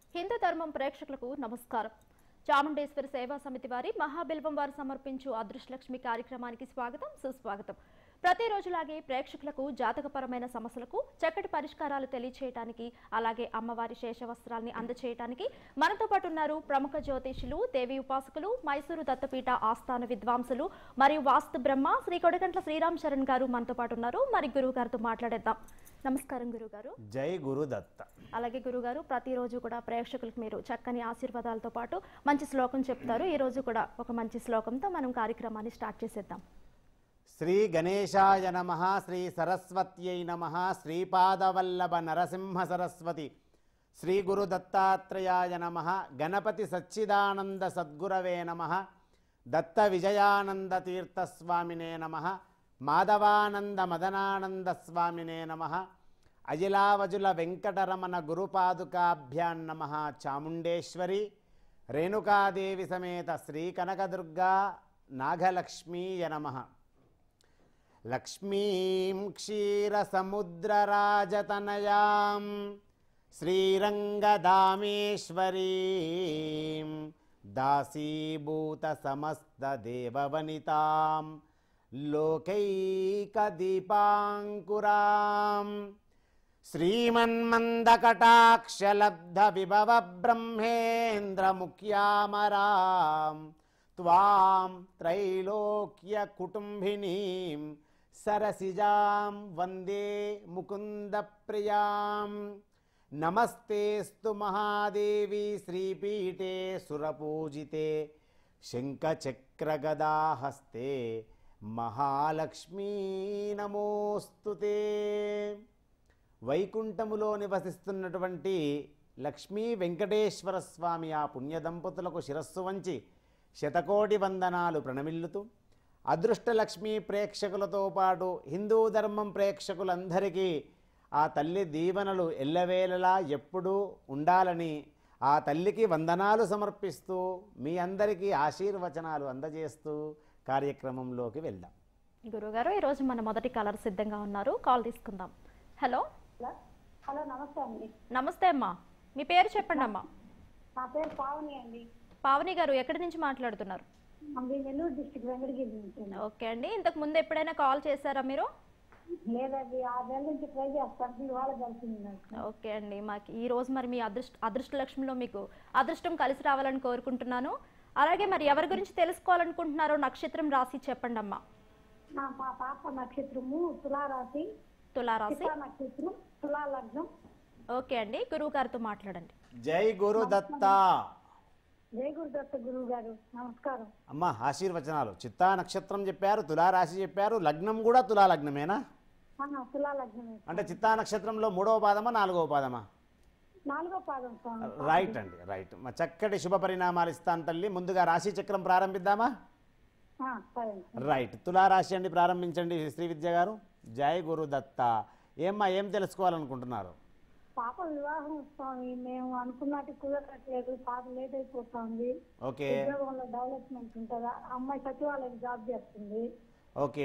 హిందూ ధర్మం ప్రేక్షకులకు నమస్కారం చాముండేశ్వరి సేవా సమితి వారి మహాబిల్వం వారు సమర్పించు అదృష్టలక్ష్మి కార్యక్రమానికి స్వాగతం సుస్వాగతం ప్రతిరోజులాగే ప్రేక్షకులకు జాతకపరమైన సమస్యలకు చక్కటి పరిష్కారాలు తెలియచేయడానికి అలాగే అమ్మవారి శేషవస్త్రాల్ని అందచేయడానికి మనతో పాటు ఉన్నారు ప్రముఖ జ్యోతిషులు దేవి ఉపాసకులు మైసూరు దత్తపీఠ ఆస్థాన విద్వాంసులు మరియు వాస్తు బ్రహ్మ శ్రీ కొడగంట్ల శ్రీరామ్ చరణ్ గారు మనతో పాటు ఉన్నారు మరి గురువు గారితో మాట్లాడేద్దాం నమస్కారం గురువు గారు జై గురుదత్త అలాగే గురుగారు ప్రతిరోజు కూడా ప్రేక్షకులకు మీరు చక్కని ఆశీర్వాదాలతో పాటు మంచి శ్లోకం చెప్తారు ఈ రోజు కూడా ఒక మంచి శ్లోకంతో మనం కార్యక్రమాన్ని స్టార్ట్ చేసేద్దాం శ్రీ గణేశాయ నమ శ్రీ సరస్వత్యై నమ శ్రీపాదవల్లభ నరసింహ సరస్వతి శ్రీ గురు దత్తాత్రేయాయ నమ గణపతి సచ్చిదానంద సద్గురవే నమ దత్త విజయానంద తీర్థస్వామినే నమ మాధవానంద మదనానంద స్వామినే నమ అజిలావజుల వెంకటరమణ గురుపాదుకాభ్యాన్ నమ చాముండేశ్వరి రేణుకాదేవి సమేత శ్రీ కనకదుర్గా నాగలక్ష్మీయ నమః లక్ష్మీం క్షీరసముద్రరాజతనయాం శ్రీరంగదామేశ్వరీం దాసీభూతసమస్తదేవవనితాం లోకైకదీపాంకురాం శ్రీమన్మందకటాక్షలబ్ధ విభవ బ్రహ్మేంద్రముఖ్యామరాం త్వాం త్రైలోక్య కుటుంబినీం సరసిజాం వందే ముకుంద ప్రియాం నమస్తేస్తు మహాదేవి శ్రీపీఠే సురపూజితే శంఖచక్రగదాహస్తే మహాలక్ష్మీ నమోస్తుతే వైకుంఠములో నివసిస్తున్నటువంటి లక్ష్మీ వెంకటేశ్వర స్వామి ఆ పుణ్య దంపతులకు శిరస్సు వంచి శతకోటి వందనాలు ప్రణమిల్లుతూ అదృష్టలక్ష్మి ప్రేక్షకులతో పాటు హిందూ ధర్మం ప్రేక్షకులందరికీ ఆ తల్లి దీవెనలు ఎల్లవేళలా ఎప్పుడూ ఉండాలని ఆ తల్లికి వందనాలు సమర్పిస్తూ మీ అందరికీ ఆశీర్వచనాలు అందజేస్తూ కార్యక్రమంలోకి వెళ్దాం గురుగారు ఈ రోజు మన మొదటి కలర్ సిద్ధంగా ఉన్నారు కాల్ తీసుకుందాం హలో హలో హలో నమస్తే అండి నమస్తే అమ్మా మీ పేరు చెప్పండి అమ్మా నా పేరు పావని అండి పావని గారు ఎక్కడి నుంచి మాట్లాడుతున్నారు మాది నెల్లూరు డిస్టిక్ వెంకటగిరి నుంచి అండి. ఓకే అండి ఇంతకు ముందు ఎప్పుడైనా కాల్ చేశారా మీరు లేదండి ఆరు నెలల నుంచి ట్రై చేస్తాను ఇవాళ కలిసింది నాకు ఓకే అండి మాకు ఈ రోజు మరి మీ అదృష్ట అదృష్టలక్ష్మిలో మీకు అదృష్టం కలిసి రావాలని కోరుకుంటున్నాను అలాగే మరి ఎవరి గురించి తెలుసుకోవాలనుకుంటున్నారో నక్షత్రం రాసి చెప్పండి అమ్మా నా మా పాప నక్షత్రము తులారాశి తులారాశి చిత్తా నక్షత్రం తులా లగ్నం ఓకే అండి గురువు గారితో మాట్లాడండి జై గురుదత్త జయ గురుదత్త గురువు గారు నమస్కారం అమ్మ ఆశీర్వచనాలు చిత్తా నక్షత్రం చెప్పారు తులారాశి చెప్పారు లగ్నం కూడా తులా లగ్నమేనా ఆ, తులా లగ్నమే అంటే చిత్తా నక్షత్రంలో మూడవ పాదమా నాలుగవ పాదమా నాలుగో పాదం స్వామి రైట్ అండి రైట్ మా చక్కటి శుభ పరిణామాలు ఇస్తాను తల్లి ముందుగా రాశి చక్రం ప్రారంభిద్దామా ఆ, సరే రైట్ తులారాశి అండి ప్రారంభించండి శ్రీ విద్య గారు జై గురు దత్త ఏమ్మా ఏం తెలుసుకోవాలనుకుంటున్నారు పాప వివాహం స్వామి మేము అనుకున్నట్టు కుదరట్లేదు పాప లేట్ అయిపోతుంది ఓకే ఉద్యోగంలో డెవలప్మెంట్ ఉంటుందా అమ్మాయి సచివాలయం జాబ్ చేస్తుంది ఓకే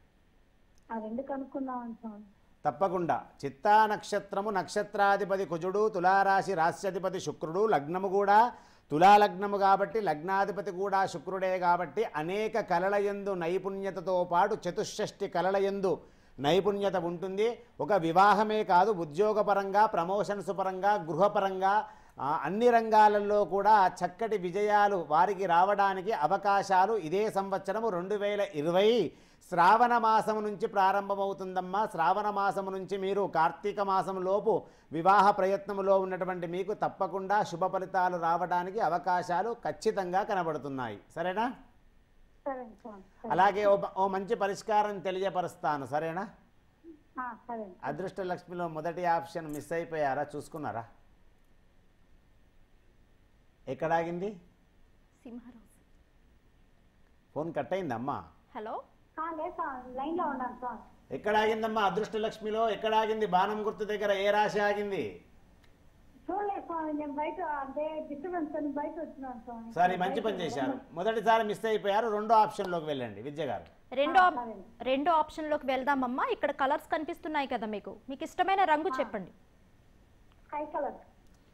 ఆ రెండు కనుక్కుందామని స్వామి తప్పకుండా చిత్తా నక్షత్రము నక్షత్రాధిపతి కుజుడు తులారాశి రాశ్యాధిపతి శుక్రుడు లగ్నము కూడా తులా లగ్నము కాబట్టి లగ్నాధిపతి కూడా శుక్రుడే కాబట్టి అనేక కళల యందు నైపుణ్యతతో పాటు చతుషష్టి కళల యందు నైపుణ్యత ఉంటుంది ఒక వివాహమే కాదు ఉద్యోగపరంగా ప్రమోషన్స్ పరంగా గృహపరంగా ఆ, అన్ని రంగాలలో కూడా చక్కటి విజయాలు వారికి రావడానికి అవకాశాలు ఇదే సంవత్సరము రెండు వేల ఇరవై శ్రావణ మాసం నుంచి ప్రారంభమవుతుందమ్మా శ్రావణ మాసం నుంచి మీరు కార్తీక మాసం లోపు వివాహ ప్రయత్నంలో ఉన్నటువంటి మీకు తప్పకుండా శుభ ఫలితాలు రావడానికి అవకాశాలు ఖచ్చితంగా కనబడుతున్నాయి సరేనా సరే స్వామి సరే. అలాగే ఓ ఓ మంచి పరిష్కారం తెలియపరుస్తాను సరేనా ఆ, సరే అదృష్ట లక్ష్మిలో మొదటి ఆప్షన్ మిస్ అయిపోయారా చూసుకున్నారా ఎక్కడ ఆగింది సింహరాశి ఫోన్ కట్ అయిందమ్మా హలో ఆ, లేదు స్వామి లైన్ లో ఉన్నాను స్వామి ఎక్కడ ఆగిందమ్మా అదృష్ట లక్ష్మిలో ఎక్కడ ఆగింది బాణం గుర్తు దగ్గర ఏ రాశి ఆగింది చూడలేదు స్వామి నేను బయట అంటే డిస్టర్బెన్స్ అని బయట వచ్చినాను స్వామి సరే మంచి పని చేశారు మొదటిసారి మిస్ అయిపోయారు రెండో ఆప్షన్లోకి వెళ్ళండి విద్య గారు రెండో ఆప్- రెండో ఆప్షన్లోకి వెళ్దామమ్మా ఇక్కడ కలర్స్ కనిపిస్తున్నాయి కదా మీకు మీకు ఇష్టమైన రంగు చెప్పండి స్కై కలర్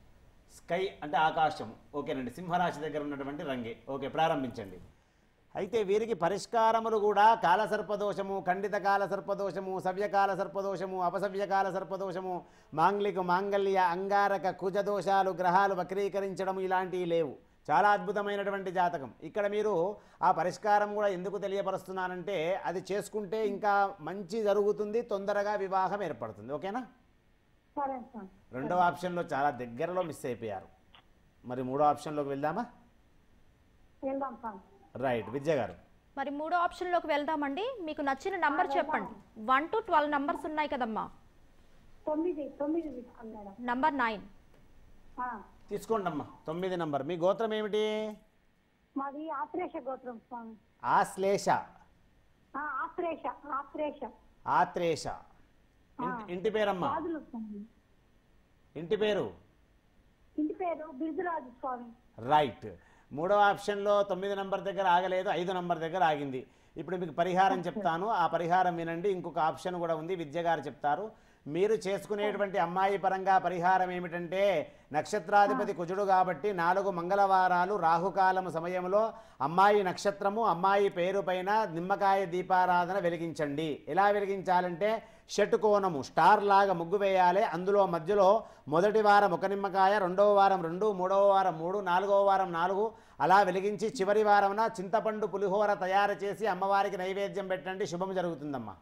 స్కై అంటే ఆకాశం ఓకేనండి సింహరాశి దగ్గర ఉన్నటువంటి రంగే ఓకే ప్రారంభించండి అయితే వీరికి పరిష్కారములు కూడా కాలసర్పదోషము ఖండిత కాల సర్పదోషము సవ్యకాల సర్పదోషము అపసవ్యకాల సర్పదోషము మాంగ్లిక మాంగళ్య అంగారక కుజదోషాలు గ్రహాలు వక్రీకరించడం ఇలాంటివి లేవు చాలా అద్భుతమైనటువంటి జాతకం ఇక్కడ మీరు ఆ పరిష్కారం కూడా ఎందుకు తెలియపరుస్తున్నానంటే అది చేసుకుంటే ఇంకా మంచి జరుగుతుంది తొందరగా వివాహం ఏర్పడుతుంది ఓకేనా సరే సార్ రెండవ ఆప్షన్లో చాలా దగ్గరలో మిస్ అయిపోయారు మరి మూడో ఆప్షన్లోకి వెళ్దామా వెళ్దాం సార్ రైట్ విద్య గారు మరి మూడో ఆప్షన్లోకి వెళ్దామండి మీకు నచ్చిన నంబర్ చెప్పండి వన్ టు ట్వెల్వ్ నంబర్స్ ఉన్నాయి కదమ్మా తొమ్మిది తొమ్మిది తీసుకోండి మేడం నంబర్ నైన్ ఆ, తీసుకోండి అమ్మా తొమ్మిది నంబర్ మీ గోత్రం ఏమిటి మాది ఆత్రేష గోత్రం స్వామి ఆశ్లేష ఆ, ఆత్రేష ఆత్రేష ఆత్రేష ఇంటి- ఇంటి పేరమ్మా రాజులు స్వామి ఇంటి పేరు ఇంటి పేరు బిరుదురాజు స్వామి రైట్ మూడవ ఆప్షన్లో తొమ్మిది నంబర్ దగ్గర ఆగలేదు ఐదు నంబర్ దగ్గర ఆగింది ఇప్పుడు మీకు పరిహారం చెప్తాను ఆ పరిహారం వినండి ఇంకొక ఆప్షన్ కూడా ఉంది విద్య గారు చెప్తారు మీరు చేసుకునేటువంటి అమ్మాయి పరంగా పరిహారం ఏమిటంటే నక్షత్రాధిపతి కుజుడు కాబట్టి నాలుగు మంగళవారాలు రాహుకాలం సమయంలో అమ్మాయి నక్షత్రము అమ్మాయి పేరు పైన నిమ్మకాయ దీపారాధన వెలిగించండి ఎలా వెలిగించాలంటే షటుకోణము స్టార్ లాగా ముగ్గు వేయాలి అందులో మధ్యలో మొదటి వారం ఒక నిమ్మకాయ రెండవ వారం రెండు మూడవ వారం మూడు నాలుగవ వారం నాలుగు అలా వెలిగించి చివరి వారమున చింతపండు పులిహోర తయారు చేసి అమ్మవారికి నైవేద్యం పెట్టండి శుభం జరుగుతుందమ్మా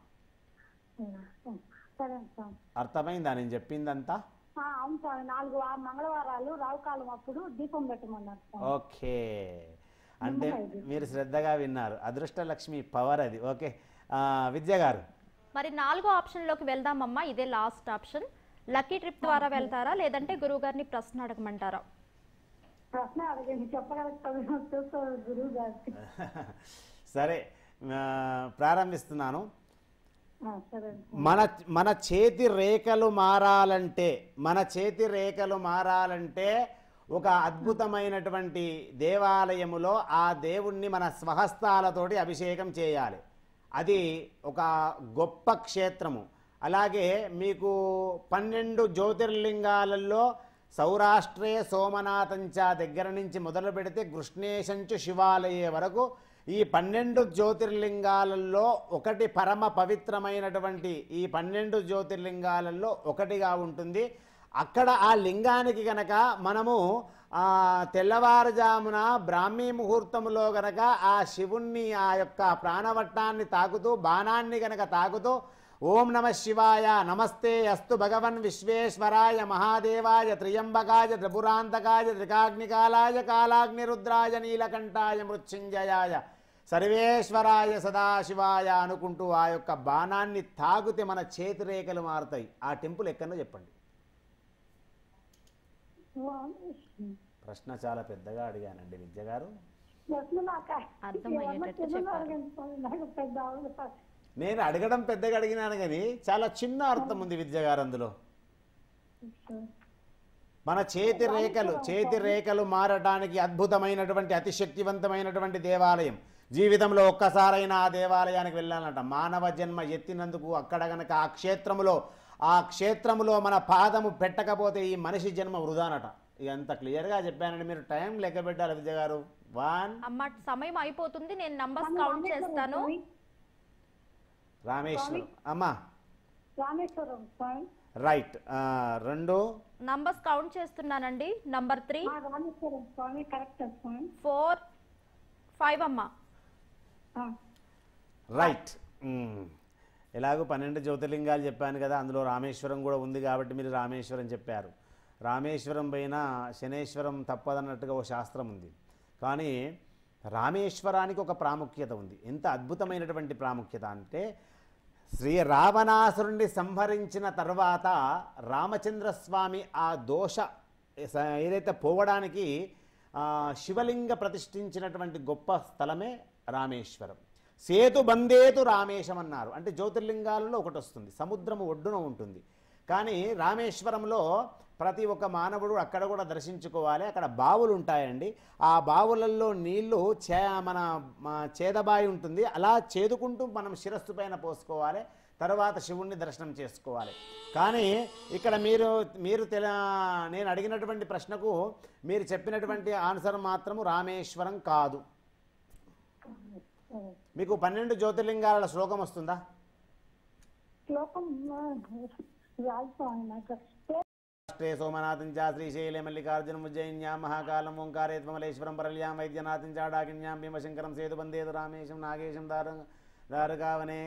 సరే స్వామి అర్థమైందా నేను చెప్పిందంతా ఆ, అవును స్వామి నాలుగు వా- మంగళవారాలు రావుకాలం అప్పుడు దీపం పెట్టమన్నారు స్వామి ఓకే అంటే మీరు శ్రద్ధగా విన్నారు అదృష్ట లక్ష్మి పవర్ అది ఓకే ఆ, విద్య గారు మరి నాలుగో ఆప్షన్లోకి వెళ్దామమ్మా ఇదే లాస్ట్ ఆప్షన్ లక్కీ ట్రిప్ ద్వారా వెళ్తారా లేదంటే గురువు గారిని ప్రశ్న అడగమంటారా ప్రశ్న అడగండి చెప్పగలుగుతాను చూస్తారు గురువు గారికి సరే ఆ, ప్రారంభిస్తున్నాను ఆ, సరే మన మన చేతి రేఖలు మారాలంటే మన చేతి రేఖలు మారాలంటే ఒక అద్భుతమైనటువంటి దేవాలయములో ఆ దేవుణ్ణి మన స్వహస్తాలతోటి అభిషేకం చేయాలి అది ఒక గొప్ప క్షేత్రము అలాగే మీకు పన్నెండు జ్యోతిర్లింగాలలో సౌరాష్ట్రే సోమనాథంచ దగ్గర నుంచి మొదలు పెడితే కృష్ణేశంచు శివాలయ వరకు ఈ పన్నెండు జ్యోతిర్లింగాలలో ఒకటి పరమ పవిత్రమైనటువంటి ఈ పన్నెండు జ్యోతిర్లింగాలలో ఒకటిగా ఉంటుంది అక్కడ ఆ లింగానికి గనక మనము ఆ, తెల్లవారుజామున బ్రాహ్మీ ముహూర్తములో గనక ఆ శివుణ్ణి ఆ యొక్క ప్రాణవట్టాన్ని తాకుతూ బాణాన్ని గనక తాకుతూ ఓం నమ శివాయ నమస్తే అస్తు భగవన్ విశ్వేశ్వరాయ మహాదేవాయ త్రియంబకాయ త్రిపురాంతకాయ త్రికాగ్నికాలాయ కాలాగ్నిరుద్రాయ నీలకంఠాయ మృత్యుంజయాయ సర్వేశ్వరాయ సదాశివాయ అనుకుంటూ ఆ యొక్క బాణాన్ని తాగితే మన చేతి రేఖలు మారుతాయి ఆ టెంపుల్ ఎక్కడో చెప్పండి ప్రశ్న చాలా పెద్దగా అడిగానండి విద్య గారు ప్రశ్న నాకు అర్థమయ్యేటట్టు ఏమన్నా చిన్నది చెప్పారు. అడగండి స్వామి. నాకు పెద్ద అవసరం నేను అడగడం పెద్దగా అడిగినాను కానీ చాలా చిన్న అర్థం ఉంది విద్య గారు అందులో మన చేతి రేఖలు చేతి రేఖలు మారడానికి అద్భుతమైనటువంటి అతిశక్తివంతమైనటువంటి దేవాలయం జీవితంలో ఒక్కసారైనా ఆ దేవాలయానికి వెళ్ళాలంట మానవ జన్మ ఎత్తినందుకు అక్కడ గనక ఆ క్షేత్రములో ఆ క్షేత్రములో మన పాదము పెట్టకపోతే ఈ మనిషి జన్మ వృధానట ఇక అంత క్లియర్గా చెప్పానండి మీరు టైం లెక్క పెట్టాలి విద్య గారు వన్ అమ్మ సమయం అయిపోతుంది నేను నంబర్స్ కౌంట్ చేస్తాను రామేశ్వరం అమ్మా రామేశ్వరం స్వామి రైట్ ఆ, రెండు నంబర్స్ కౌంట్ చేస్తున్నానండి నంబర్ త్రీ ఆ, రామేశ్వరం స్వామి కరెక్ట్ స్వామి ఫోర్ ఫైవ్ అమ్మా ఆ, రైట్ మ్మ్. ఎలాగో పన్నెండు జ్యోతిర్లింగాలు చెప్పాను కదా అందులో రామేశ్వరం కూడా ఉంది కాబట్టి మీరు రామేశ్వరం చెప్పారు రామేశ్వరం పైన శనేశ్వరం తప్పదన్నట్టుగా ఒక శాస్త్రం ఉంది కానీ రామేశ్వరానికి ఒక ప్రాముఖ్యత ఉంది ఎంత అద్భుతమైనటువంటి ప్రాముఖ్యత అంటే శ్రీ రావణాసురుణ్ణి సంహరించిన తర్వాత రామచంద్రస్వామి ఆ దోష స- ఏదైతే పోవడానికి ఆ, శివలింగ ప్రతిష్ఠించినటువంటి గొప్ప స్థలమే రామేశ్వరం సేతు బందేతు రామేశం అన్నారు అంటే జ్యోతిర్లింగాలలో ఒకటి వస్తుంది సముద్రము ఒడ్డున ఉంటుంది కానీ రామేశ్వరంలో ప్రతి ఒక్క మానవుడు అక్కడ కూడా దర్శించుకోవాలి అక్కడ బావులు ఉంటాయండి ఆ బావులలో నీళ్లు చే మన మా చేదబాయి ఉంటుంది అలా చేదుకుంటూ మనం శిరస్సు పైన పోసుకోవాలి తర్వాత శివుణ్ణి దర్శనం చేసుకోవాలి కానీ ఇక్కడ మీరు మీరు తెల నేను అడిగినటువంటి ప్రశ్నకు మీరు చెప్పినటువంటి ఆన్సర్ మాత్రము రామేశ్వరం కాదు సరే. మీకు పన్నెండు జ్యోతిర్లింగాల శ్లోకం వస్తుందా శ్లోకం ఆ, రాదు స్వామి నాకు రాష్ట్రే సోమనాథం చ శ్రీశైలే మల్లికార్జున ఉజ్జయిన్యాం మహాకాలం ఓంకారే త్వమలేశ్వరం పరల్యాం వైద్యనాథం చ డాకిన్యాం భీమశంకరం సేతుబందేదు రామేశం నాగేశం దారు దారుగావనే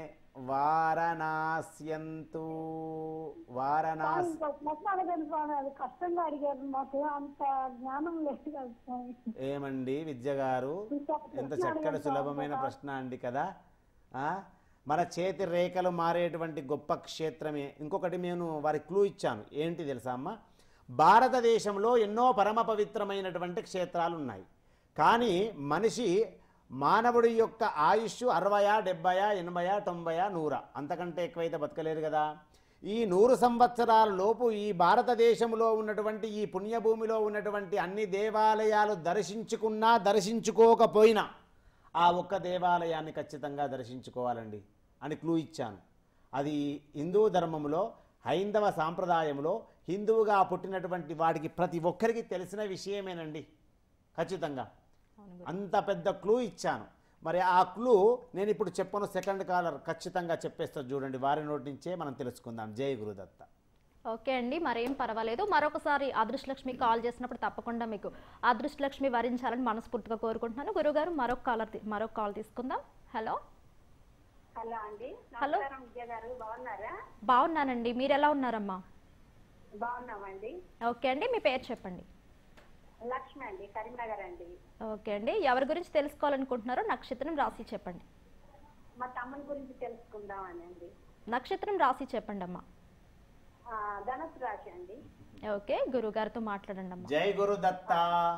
వారణాస్యంతు స్వామి, వారణాస్ ఇంకో ప్రశ్న అడగండి స్వామి అది కష్టంగా అడిగారు మాకు అంత జ్ఞానం లేదు కదా స్వామి ఏమండి విద్య గారు ఇంకొక ఎంత ప్రశ్న చక్కటి అడగండి సులభమైన స్వామి. ప్రశ్న అండి కదా ఆ? మన చేతి రేఖలు మారేటువంటి గొప్ప క్షేత్రమే ఇంకొకటి నేను వారి క్లూ ఇచ్చాను ఏంటి తెలుసా అమ్మ భారతదేశంలో ఎన్నో పరమ పవిత్రమైనటువంటి క్షేత్రాలు ఉన్నాయి కానీ మనిషి మానవుడి యొక్క ఆయుష్ అరవయా డెబ్బయా ఎనభయా తొంభయా నూరా అంతకంటే ఎక్కువైతే బతకలేరు కదా ఈ నూరు సంవత్సరాల లోపు ఈ భారతదేశంలో ఉన్నటువంటి ఈ పుణ్యభూమిలో ఉన్నటువంటి అన్ని దేవాలయాలు దర్శించుకున్నా దర్శించుకోకపోయినా ఆ ఒక్క దేవాలయాన్ని ఖచ్చితంగా దర్శించుకోవాలండి అని క్లూ ఇచ్చాను అది హిందూ ధర్మంలో హైందవ సాంప్రదాయంలో హిందువుగా పుట్టినటువంటి వాడికి ప్రతి ఒక్కరికి తెలిసిన విషయమేనండి ఖచ్చితంగా అవును అంత పెద్ద క్లూ ఇచ్చాను మరి ఆ క్లూ నేను ఇప్పుడు చెప్పను సెకండ్ కాలర్ ఖచ్చితంగా చెప్పేస్తా చూడండి వారి నోటి నుంచే మనం తెలుసుకుందాం జై గురుదత్త ఓకే అండి మరేం పర్వాలేదు మరొకసారి అదృష్టలక్ష్మి కాల్ చేసినప్పుడు తప్పకుండా మీకు అదృష్టలక్ష్మి వరించాలని మనస్ఫూర్తిగా కోరుకుంటున్నాను గురుగారు మరొక కాలర్ తీ- మరొక కాల్ తీసుకుందాం హలో హలో అండి హలో. నమస్కారం విజయ గారు బాగున్నారా బాగున్నానండి మీరు ఎలా ఉన్నారమ్మా బాగున్నామండి ఓకే అండి మీ పేరు చెప్పండి లక్ష్మి అండి కరీంనగర్ అండి ఓకే అండి ఎవరి గురించి తెలుసుకోవాలనుకుంటున్నారో నక్షత్రం రాసి చెప్పండి మా తమ్ముని గురించి తెలుసుకుందామని అండి నక్షత్రం రాసి చెప్పండి అమ్మా ఆ, ధనుసు రాశి అండి ఓకే గురుగారితో మాట్లాడండి అమ్మా జై గురుదత్త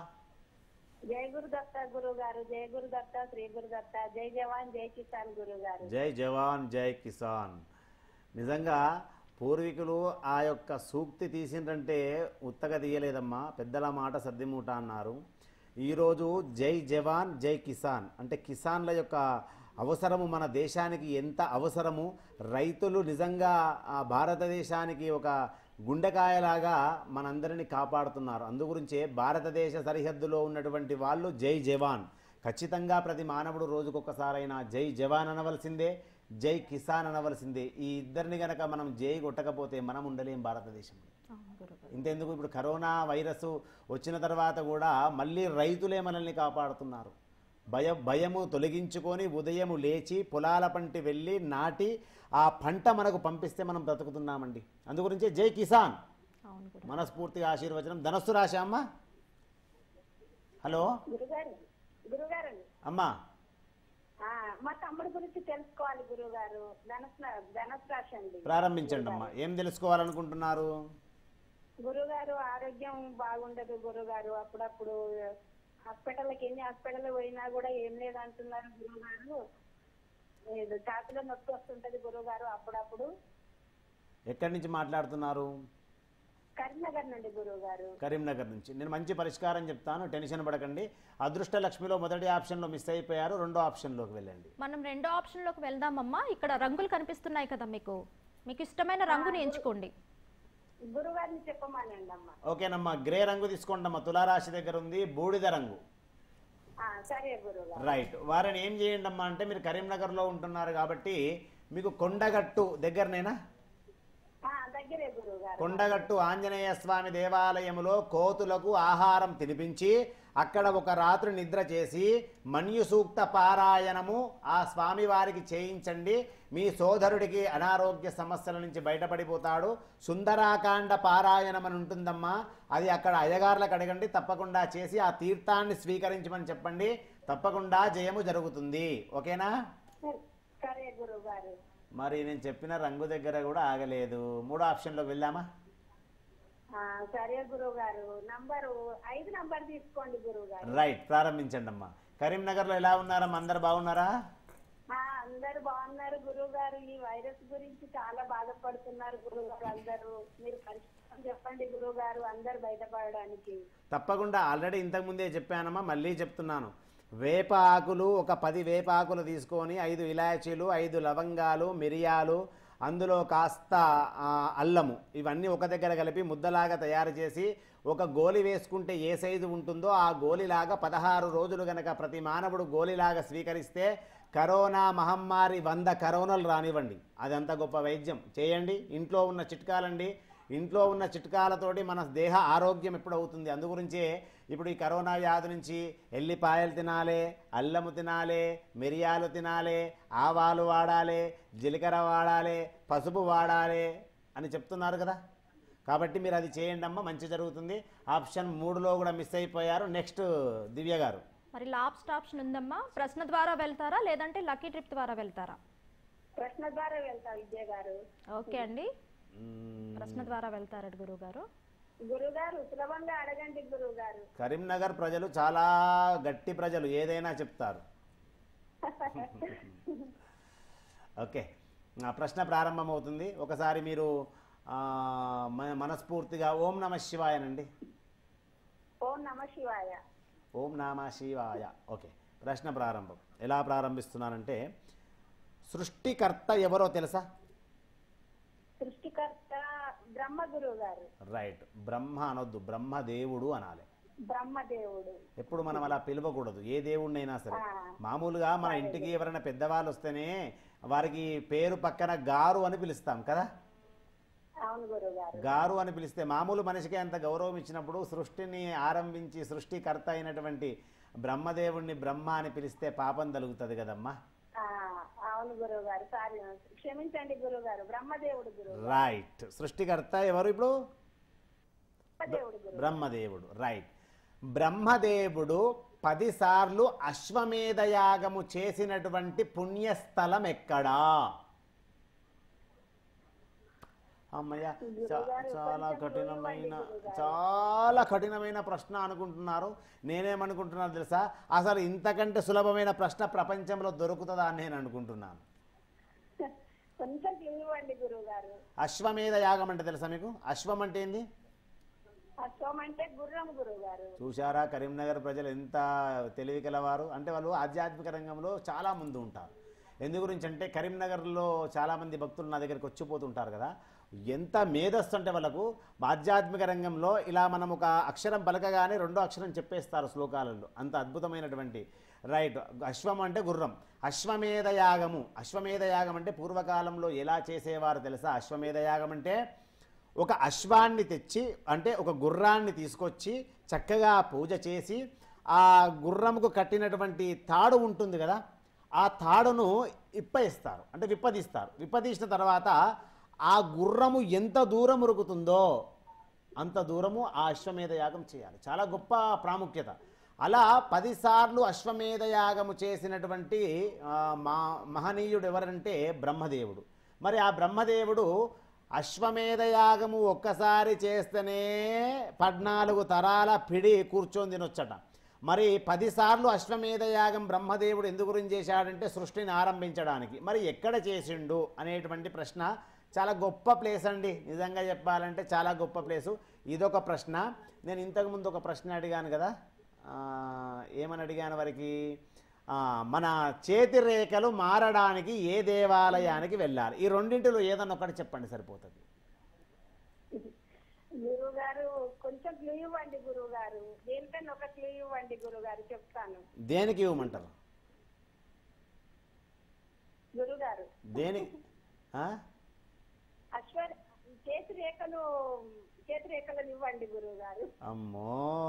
జై గురుదత్త గురువు గారు జై గురుదత్త శ్రీ గురుదత్త జై జవాన్ జై కిసాన్ గురువు గారు జై జవాన్ జై కిసాన్ నిజంగా పూర్వీకులు ఆ యొక్క సూక్తి తీసిండ్రంటే ఉత్తగా తీయలేదమ్మా పెద్దల మాట సర్దిమూట అన్నారు ఈరోజు జై జవాన్ జై కిసాన్ అంటే కిసాన్ల యొక్క అవసరము మన దేశానికి ఎంత అవసరము రైతులు నిజంగా ఆ భారతదేశానికి ఒక గుండెకాయలాగా మనందరినీ కాపాడుతున్నారు అందుగురించే భారతదేశ సరిహద్దులో ఉన్నటువంటి వాళ్ళు జై జవాన్ ఖచ్చితంగా ప్రతి మానవుడు రోజుకొకసారైనా జై జవాన్ అనవలసిందే జై కిసాన్ అనవలసిందే ఈ ఇద్దరిని గనక మనం జై కొట్టకపోతే మనం ఉండలేం భారతదేశంలో అవును గురుగారు ఇంతెందుకు ఇప్పుడు కరోనా వైరస్ వచ్చిన తర్వాత కూడా మళ్ళీ రైతులే మనల్ని కాపాడుతున్నారు భయ భయము తొలగించుకొని ఉదయము లేచి పొలాల పంటి వెళ్ళి నాటి ఆ పంట మనకు పంపిస్తే మనం బ్రతుకుతున్నామండి అందుగురించే జై కిసాన్ అవును గురు మనస్ఫూర్తిగా ఆశీర్వచనం ధనస్సు రాశా అమ్మా హలో గురుగారు గురుగారు అమ్మా ఆ, మా తమ్ముడి గురించి తెలుసుకోవాలి గురువు గారు ధనుసు ధనుసు రాశి అండి ప్రారంభించండి అమ్మా ఏం తెలుసుకోవాలనుకుంటున్నారు గురుగారు ఆరోగ్యం బాగుండదు గురుగారు అప్పుడప్పుడు హాస్పిటల్కి ఎన్ని హాస్పిటల్ పోయినా కూడా ఏం లేదంటున్నారు గురుగారు ఏదో ఛాతిలో నొప్పి వస్తుంటది గురుగారు అప్పుడప్పుడు ఎక్కడి నుంచి మాట్లాడుతున్నారు కరీంనగర్ నుండి గురుగారు కరీంనగర్ నుంచి నేను మంచి పరిష్కారం చెప్తాను టెన్షన్ పడకండి అదృష్ట లక్ష్మిలో మొదటి ఆప్షన్లో మిస్ అయిపోయారు రెండో ఆప్షన్లోకి వెళ్ళండి మనం రెండో ఆప్షన్లోకి వెళ్దామమ్మా ఇక్కడ రంగులు కనిపిస్తున్నాయి కదా మీకు మీకు ఇష్టమైన రంగుని ఎంచుకోండి గురుగారిని చెప్పమానండి అమ్మ ఓకేనమ్మా గ్రే రంగు తీసుకోండి అమ్మా తులారాశి దగ్గర ఉంది బూడిద రంగు ఆ, సరే గురుగారు రైట్ వారిని ఏం చేయండి అమ్మా అంటే మీరు కరీంనగర్లో ఉంటున్నారు కాబట్టి మీకు కొండగట్టు దగ్గరనేనా ఆ, దగ్గరే గురుగారు కొండగట్టు ఆంజనేయ స్వామి దేవాలయములో కోతులకు ఆహారం తినిపించి అక్కడ ఒక రాత్రి నిద్ర చేసి మన్యు సూక్త పారాయణము ఆ స్వామి వారికి చేయించండి మీ సోదరుడికి అనారోగ్య సమస్యల నుంచి బయటపడిపోతాడు సుందరాకాండ పారాయణం అని ఉంటుందమ్మా అది అక్కడ అయ్యగార్లకు అడగండి తప్పకుండా చేసి ఆ తీర్థాన్ని స్వీకరించమని చెప్పండి తప్పకుండా జయము జరుగుతుంది ఓకేనా సరే గురుగారు మరి నేను చెప్పిన రంగు దగ్గర కూడా ఆగలేదు మూడో ఆప్షన్లోకి వెళ్దామా ఆ, సరే గురుగారు నంబరు ఐదు నంబర్ తీసుకోండి గురుగారు రైట్ ప్రారంభించండి అమ్మా కరీంనగర్లో ఎలా ఉన్నారమ్మా అందరు బాగున్నారా ఆ, అందరు బాగున్నారు గురుగారు ఈ వైరస్ గురించి చాలా బాధపడుతున్నారు గురుగారు అందరూ మీరు పరిష్కారం చెప్పండి గురుగారు అందరు బయటపడడానికి తప్పకుండా ఆల్రెడీ ఇంతకుముందే చెప్పానమ్మా మళ్ళీ చెప్తున్నాను వేప ఆకులు ఒక పది వేప ఆకులు తీసుకొని ఐదు ఇలాచీలు ఐదు లవంగాలు మిరియాలు అందులో కాస్త ఆ, అల్లము ఇవన్నీ ఒక దగ్గర కలిపి ముద్దలాగా తయారు చేసి ఒక గోలి వేసుకుంటే ఏ సైజు ఉంటుందో ఆ గోలిలాగా పదహారు రోజులు గనక ప్రతి మానవుడు గోలిలాగా స్వీకరిస్తే కరోనా మహమ్మారి వంద కరోనాలు రానివ్వండి అదంత గొప్ప వైద్యం చేయండి ఇంట్లో ఉన్న చిట్కాలండి ఇంట్లో ఉన్న చిట్కాలతోటి మన దేహ ఆరోగ్యం ఎప్పుడు అవుతుంది అందుగురించే ఇప్పుడు ఈ కరోనా వ్యాధి నుంచి ఎల్లిపాయలు తినాలి అల్లము తినాలి మిరియాలు తినాలి ఆవాలు వాడాలి జీలకర్ర వాడాలి పసుపు వాడాలి అని చెప్తున్నారు కదా కాబట్టి మీరు అది చేయండి అమ్మ మంచి జరుగుతుంది ఆప్షన్ మూడులో కూడా మిస్ అయిపోయారు నెక్స్ట్ దివ్య గారు మరి లాస్ట్ ఆప్షన్ ఉందమ్మా ప్రశ్న ద్వారా వెళ్తారా లేదంటే లక్కీ ట్రిప్ ద్వారా వెళ్తారా ప్రశ్న ద్వారా వెళ్తా విద్య గారు ఓకే అండి మ్మ్, ప్రశ్న ద్వారా వెళ్తారట గురువు గారు గురుగారు సులభంగా అడగండి గురువు గారు కరీంనగర్ ప్రజలు చాలా గట్టి ప్రజలు ఏదైనా చెప్తారు ఓకే ఆ ప్రశ్న ప్రారంభమవుతుంది ఒకసారి మీరు ఆ, మ- మనస్ఫూర్తిగా ఓం నమ శివాయనండి ఓం నమ శివాయ ఓం నామ శివాయ ఓకే ప్రశ్న ప్రారంభం ఎలా ప్రారంభిస్తున్నానంటే సృష్టికర్త ఎవరో తెలుసా సృష్టికర్త బ్రహ్మ గురువు గారు రైట్ బ్రహ్మ అనొద్దు బ్రహ్మదేవుడు అనాలి బ్రహ్మదేవుడు ఎప్పుడు మనం అలా పిలవకూడదు ఏ దేవుణ్ణైనా సరే ఆ. మామూలుగా మన ఇంటికి ఎవరైనా పెద్దవాళ్ళు వస్తేనే వారికి పేరు పక్కన గారు అని పిలుస్తాం కదా అవును గురువు గారు గారు అని పిలిస్తే మామూలు మనిషికి అంత గౌరవం ఇచ్చినప్పుడు సృష్టిని ఆరంభించి సృష్టికర్త అయినటువంటి బ్రహ్మదేవుణ్ణి బ్రహ్మ అని పిలిస్తే పాపం తలుగుతుంది కదమ్మా ఆ, అవును గురువు గారు సారీ క్షమించండి గురువు గారు బ్రహ్మదేవుడు గురువు రైట్ సృష్టికర్త ఎవరు ఇప్పుడు బ్రహ్మదేవుడు గురువు బ్రహ్మదేవుడు రైట్ బ్రహ్మదేవుడు పదిసార్లు అశ్వమేధ యాగము చేసినటువంటి పుణ్యస్థలం ఎక్కడా అమ్మయ్య చా- చాలా కఠినమైన చాలా కఠినమైన ప్రశ్న అనుకుంటున్నారు నేనేమనుకుంటున్నాను తెలుసా అసలు ఇంతకంటే సులభమైన ప్రశ్న ప్రపంచంలో దొరుకుతుందా అని నేను అనుకుంటున్నాను కొంచెం ఇవ్వండి గురువు గారు అశ్వమేధ యాగం అంటే తెలుసా మీకు అశ్వం అంటే ఏంది అశ్వం అంటే గుర్రం గురువు గారు చూశారా కరీంనగర్ ప్రజలు ఎంత తెలివి కలవారు అంటే వాళ్ళు ఆధ్యాత్మిక రంగంలో చాలా ముందు ఉంటారు ఎందు గురించి అంటే కరీంనగర్లో చాలామంది భక్తులు నా దగ్గరికి వచ్చిపోతుంటారు కదా ఎంత మేధస్సు అంటే వాళ్ళకు ఆధ్యాత్మిక రంగంలో ఇలా మనం ఒక అక్షరం పలకగానే రెండో అక్షరం చెప్పేస్తారు శ్లోకాలలో అంత అద్భుతమైనటువంటి రైట్ అశ్వం అంటే గుర్రం అశ్వమేధ యాగము అశ్వమేధ యాగం అంటే పూర్వకాలంలో ఎలా చేసేవారు తెలుసా అశ్వమేధ యాగం అంటే ఒక అశ్వాన్ని తెచ్చి అంటే ఒక గుర్రాన్ని తీసుకొచ్చి చక్కగా పూజ చేసి ఆ గుర్రంకు కట్టినటువంటి తాడు ఉంటుంది కదా ఆ తాడును ఇప్పయిస్తారు అంటే విప్పదీస్తారు విప్పదీసిన తర్వాత ఆ గుర్రము ఎంత దూరం ఉరుకుతుందో అంత దూరము ఆ అశ్వమేధ యాగం చేయాలి చాలా గొప్ప ప్రాముఖ్యత అలా పదిసార్లు అశ్వమేధ యాగము చేసినటువంటి ఆ, మా మహనీయుడు ఎవరంటే బ్రహ్మదేవుడు మరి ఆ బ్రహ్మదేవుడు అశ్వమేధ యాగము ఒక్కసారి చేస్తేనే పద్నాలుగు తరాల పిడి కూర్చొని తినొచ్చట మరి పదిసార్లు అశ్వమేధ యాగం బ్రహ్మదేవుడు ఎందు గురించి చేశాడంటే సృష్టిని ఆరంభించడానికి మరి ఎక్కడ చేసిండు అనేటువంటి ప్రశ్న చాలా గొప్ప ప్లేస్ అండి నిజంగా చెప్పాలంటే చాలా గొప్ప ప్లేసు ఇదొక ప్రశ్న నేను ఇంతకుముందు ఒక ప్రశ్న అడిగాను కదా ఆ, ఏమని అడిగాను వారికి ఆ, మన చేతి రేఖలు మారడానికి ఏ దేవాలయానికి వెళ్ళాలి ఈ రెండింటిలో ఏదన్నా ఒకటి చెప్పండి సరిపోతుంది గురువు గారు కొంచెం క్లూ ఇవ్వండి గురువు గారు దేనికన్నా ఒక క్లూ ఇవ్వండి గురువు గారు చెప్తాను దేనికి ఇవ్వమంటారు గురువు గారు దేని ఆ? అశ్వ చేతి రేఖలు చేతి రేఖలను ఇవ్వండి గురువు గారు అమ్మో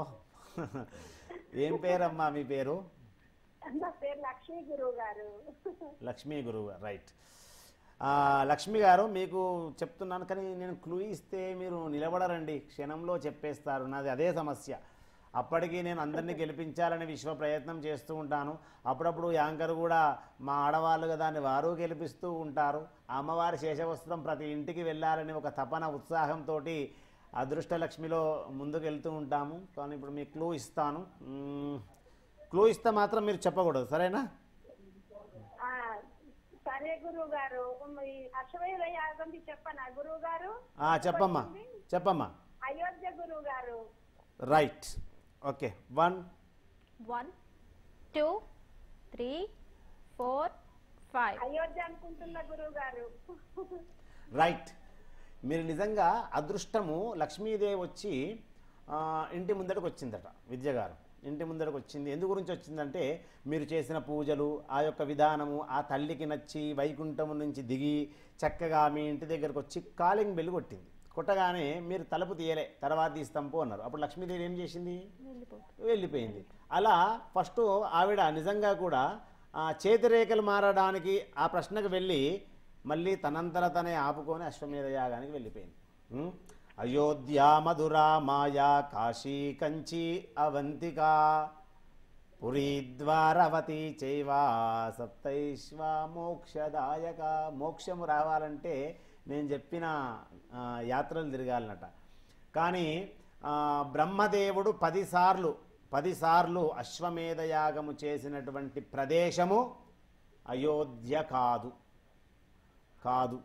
ఏం పేరమ్మా మీ పేరు నా పేరు లక్ష్మీ గురువు గారు లక్ష్మీ గురువు రైట్ ఆ, లక్ష్మి గారు మీకు చెప్తున్నాను కానీ నేను క్లూ ఇస్తే మీరు నిలబడరండి క్షణంలో చెప్పేస్తారు నాది అదే సమస్య అప్పటికి నేను అందరినీ గెలిపించాలని విశ్వ ప్రయత్నం చేస్తూ ఉంటాను అప్పుడప్పుడు యాంకర్ కూడా మా ఆడవాళ్ళు కదా అని వారు గెలిపిస్తూ ఉంటారు ఆ అమ్మవారి శేషవస్త్రం ప్రతి ఇంటికి వెళ్ళాలని ఒక తపన ఉత్సాహంతో అదృష్టలక్ష్మిలో ముందుకు వెళ్తూ ఉంటాము కానీ ఇప్పుడు మీకు క్లూ ఇస్తాను మ్మ్. క్లూ ఇస్తే మాత్రం మీరు చెప్పకూడదు సరేనా ఆ, సరే గురువు గారు ఈ అశ్వమేధ యాగం చెప్పనా గురువు గారు ఆ, చెప్పమ్మా చెప్పమ్మా అయోధ్య గురువు గారు right okay one one two three four five Ayodhya అనుకుంటున్న గురువు గారు రైట్ మీరు నిజంగా అదృష్టము లక్ష్మీదేవి వచ్చి ఆ, ఇంటి ముందరకు వచ్చిందట విద్య గారు ఇంటి ముందరకు వచ్చింది ఎందు గురించి వచ్చిందంటే మీరు చేసిన పూజలు ఆ యొక్క విధానము ఆ తల్లికి నచ్చి వైకుంఠం నుంచి దిగి చక్కగా మీ ఇంటి దగ్గరకు వచ్చి కాలింగ్ బెల్ కొట్టింది కొట్టగానే మీరు తలుపు తీయలే తర్వాత తీస్తాం పో అన్నారు అప్పుడు లక్ష్మీదేవి ఏం చేసింది వెళ్ళిపోతుంది వెళ్ళిపోయింది అలా ఫస్ట్ ఆవిడ నిజంగా కూడా ఆ చేతిరేఖలు మారడానికి ఆ ప్రశ్నకు వెళ్ళి మళ్ళీ తనంతర తనే ఆపుకొని అశ్వమేధ యాగానికి వెళ్ళిపోయింది ఉం? అయోధ్య మధురా మాయా కాశీ కంచి అవంతిక పురీ ద్వారవతి చైవా సప్తైశ్వ మోక్షదాయక మోక్షము రావాలంటే నేను చెప్పిన ఆ, యాత్రలు తిరగాలన్నట కానీ ఆ, బ్రహ్మదేవుడు పదిసార్లు పదిసార్లు అశ్వమేధ యాగము చేసినటువంటి ప్రదేశము అయోధ్య కాదు కాదు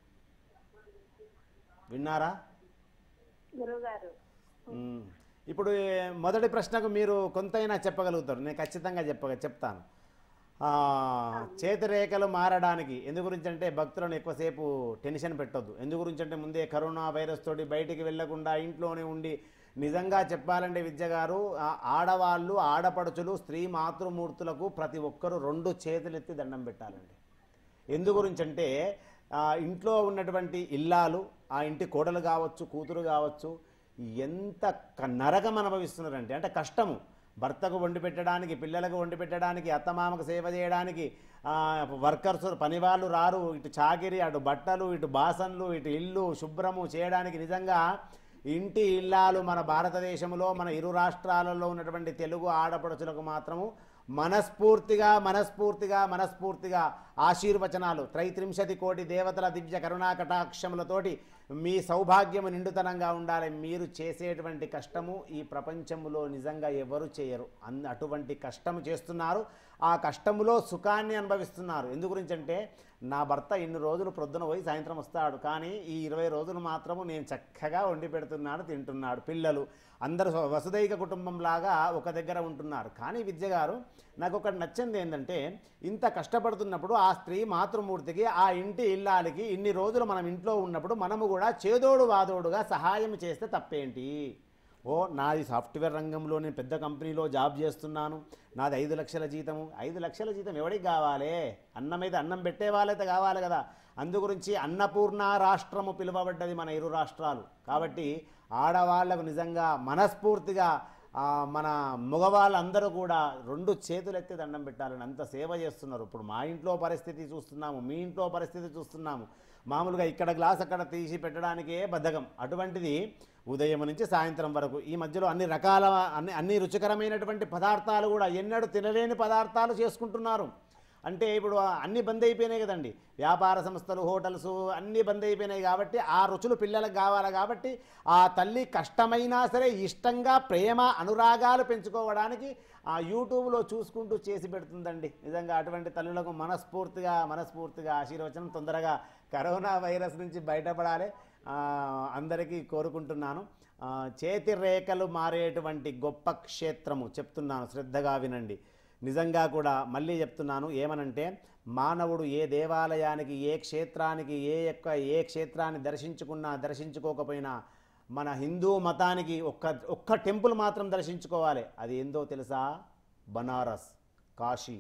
విన్నారా గురుగారు మ్మ్. ఇప్పుడు ఏ, మొదటి ప్రశ్నకు మీరు కొంతైనా చెప్పగలుగుతారు నేను ఖచ్చితంగా చెప్పగ చెప్తాను ఆ, చేతిరేఖలు మారడానికి ఎందు గురించి అంటే భక్తులను ఎక్కువసేపు టెన్షన్ పెట్టొద్దు ఎందు గురించి అంటే ముందే కరోనా వైరస్ తోటి బయటికి వెళ్లకుండా ఇంట్లోనే ఉండి నిజంగా చెప్పాలంటే విద్య గారు ఆ ఆడవాళ్ళు ఆడపడుచులు స్త్రీ మాతృమూర్తులకు ప్రతి ఒక్కరూ రెండు చేతులెత్తి దండం పెట్టాలండి ఎందు గురించి అంటే ఆ ఇంట్లో ఉన్నటువంటి ఇల్లాలు ఆ ఇంటి కోడలు కావచ్చు కూతురు కావచ్చు ఎంత క- నరకం అనుభవిస్తున్నారంటే అంటే కష్టము భర్తకు వండి పెట్టడానికి పిల్లలకు వండి పెట్టడానికి అత్తమామకు సేవ చేయడానికి ఆ, వర్కర్స్ పని వాళ్ళు రారు ఇటు చాకిరి అటు బట్టలు ఇటు బాసన్లు ఇటు ఇల్లు శుభ్రము చేయడానికి నిజంగా ఇంటి ఇల్లాలు మన భారతదేశంలో మన ఇరు రాష్ట్రాలలో ఉన్నటువంటి తెలుగు ఆడపడుచులకు మాత్రము మనస్ఫూర్తిగా మనస్ఫూర్తిగా మనస్ఫూర్తిగా ఆశీర్వచనాలు త్రైత్రింశతి కోటి దేవతల దివ్య కరుణా కటాక్షములతోటి మీ సౌభాగ్యము నిండుతనంగా ఉండాలి మీరు చేసేటువంటి కష్టము ఈ ప్రపంచములో నిజంగా ఎవరు చేయరు అన్ అటువంటి కష్టము చేస్తున్నారు ఆ కష్టములో సుఖాన్ని అనుభవిస్తున్నారు ఎందు గురించి అంటే నా భర్త ఇన్ని రోజులు ప్రొద్దున పోయి సాయంత్రం వస్తాడు కానీ ఈ ఇరవై రోజులు మాత్రము నేను చక్కగా వండి పెడుతున్నాడు తింటున్నాడు పిల్లలు అందరూ వసుదైక కుటుంబం లాగా ఒక దగ్గర ఉంటున్నారు కానీ విద్య గారు నాకు ఒకటి నచ్చింది ఏంటంటే ఇంత కష్టపడుతున్నప్పుడు ఆ స్త్రీ మాతృమూర్తికి ఆ ఇంటి ఇల్లాలకి ఇన్ని రోజులు మనం ఇంట్లో ఉన్నప్పుడు మనము కూడా చేదోడు వాదోడుగా సహాయం చేస్తే తప్పేంటి ఓ నాది సాఫ్ట్వేర్ రంగంలో నేను పెద్ద కంపెనీలో జాబ్ చేస్తున్నాను నాది ఐదు లక్షల జీతము ఐదు లక్షల జీతం ఎవరికి కావాలి అన్నం అయితే అన్నం పెట్టే వాళ్ళైతే కావాలి కదా అందు గురించి అన్నపూర్ణ రాష్ట్రము పిలువబడ్డది మన ఇరు రాష్ట్రాలు కాబట్టి ఆడవాళ్లకు నిజంగా మనస్ఫూర్తిగా ఆ, మన మగవాళ్ళందరూ కూడా రెండు చేతులు ఎత్తి దండం పెట్టాలని అంత సేవ చేస్తున్నారు ఇప్పుడు మా ఇంట్లో పరిస్థితి చూస్తున్నాము మీ ఇంట్లో పరిస్థితి చూస్తున్నాము మామూలుగా ఇక్కడ గ్లాస్ అక్కడ తీసి పెట్టడానికే బద్ధకం అటువంటిది ఉదయం నుంచి సాయంత్రం వరకు ఈ మధ్యలో అన్ని రకాల అన్ని అన్ని రుచికరమైనటువంటి పదార్థాలు కూడా ఎన్నడూ తినలేని పదార్థాలు చేసుకుంటున్నారు అంటే ఇప్పుడు అన్ని బంద్ అయిపోయినాయి కదండి వ్యాపార సంస్థలు హోటల్స్ అన్నీ బంద్ అయిపోయినాయి కాబట్టి ఆ రుచులు పిల్లలకు కావాలి కాబట్టి ఆ తల్లి కష్టమైనా సరే ఇష్టంగా ప్రేమ అనురాగాలు పెంచుకోవడానికి ఆ యూట్యూబ్లో చూసుకుంటూ చేసి పెడుతుందండి నిజంగా అటువంటి తల్లులకు మనస్ఫూర్తిగా మనస్ఫూర్తిగా ఆశీర్వచనం తొందరగా కరోనా వైరస్ నుంచి బయటపడాలి ఆ, అందరికీ కోరుకుంటున్నాను ఆ, చేతి రేఖలు మారేటువంటి గొప్ప క్షేత్రము చెప్తున్నాను శ్రద్ధగా వినండి నిజంగా కూడా మళ్ళీ చెప్తున్నాను ఏమనంటే మానవుడు ఏ దేవాలయానికి ఏ క్షేత్రానికి ఏ యొక్క ఏ క్షేత్రాన్ని దర్శించుకున్నా దర్శించుకోకపోయినా మన హిందూ మతానికి ఒక్క ఒక్క టెంపుల్ మాత్రం దర్శించుకోవాలి అది ఏందో తెలుసా బనారస్ కాశీ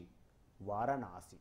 వారణాసి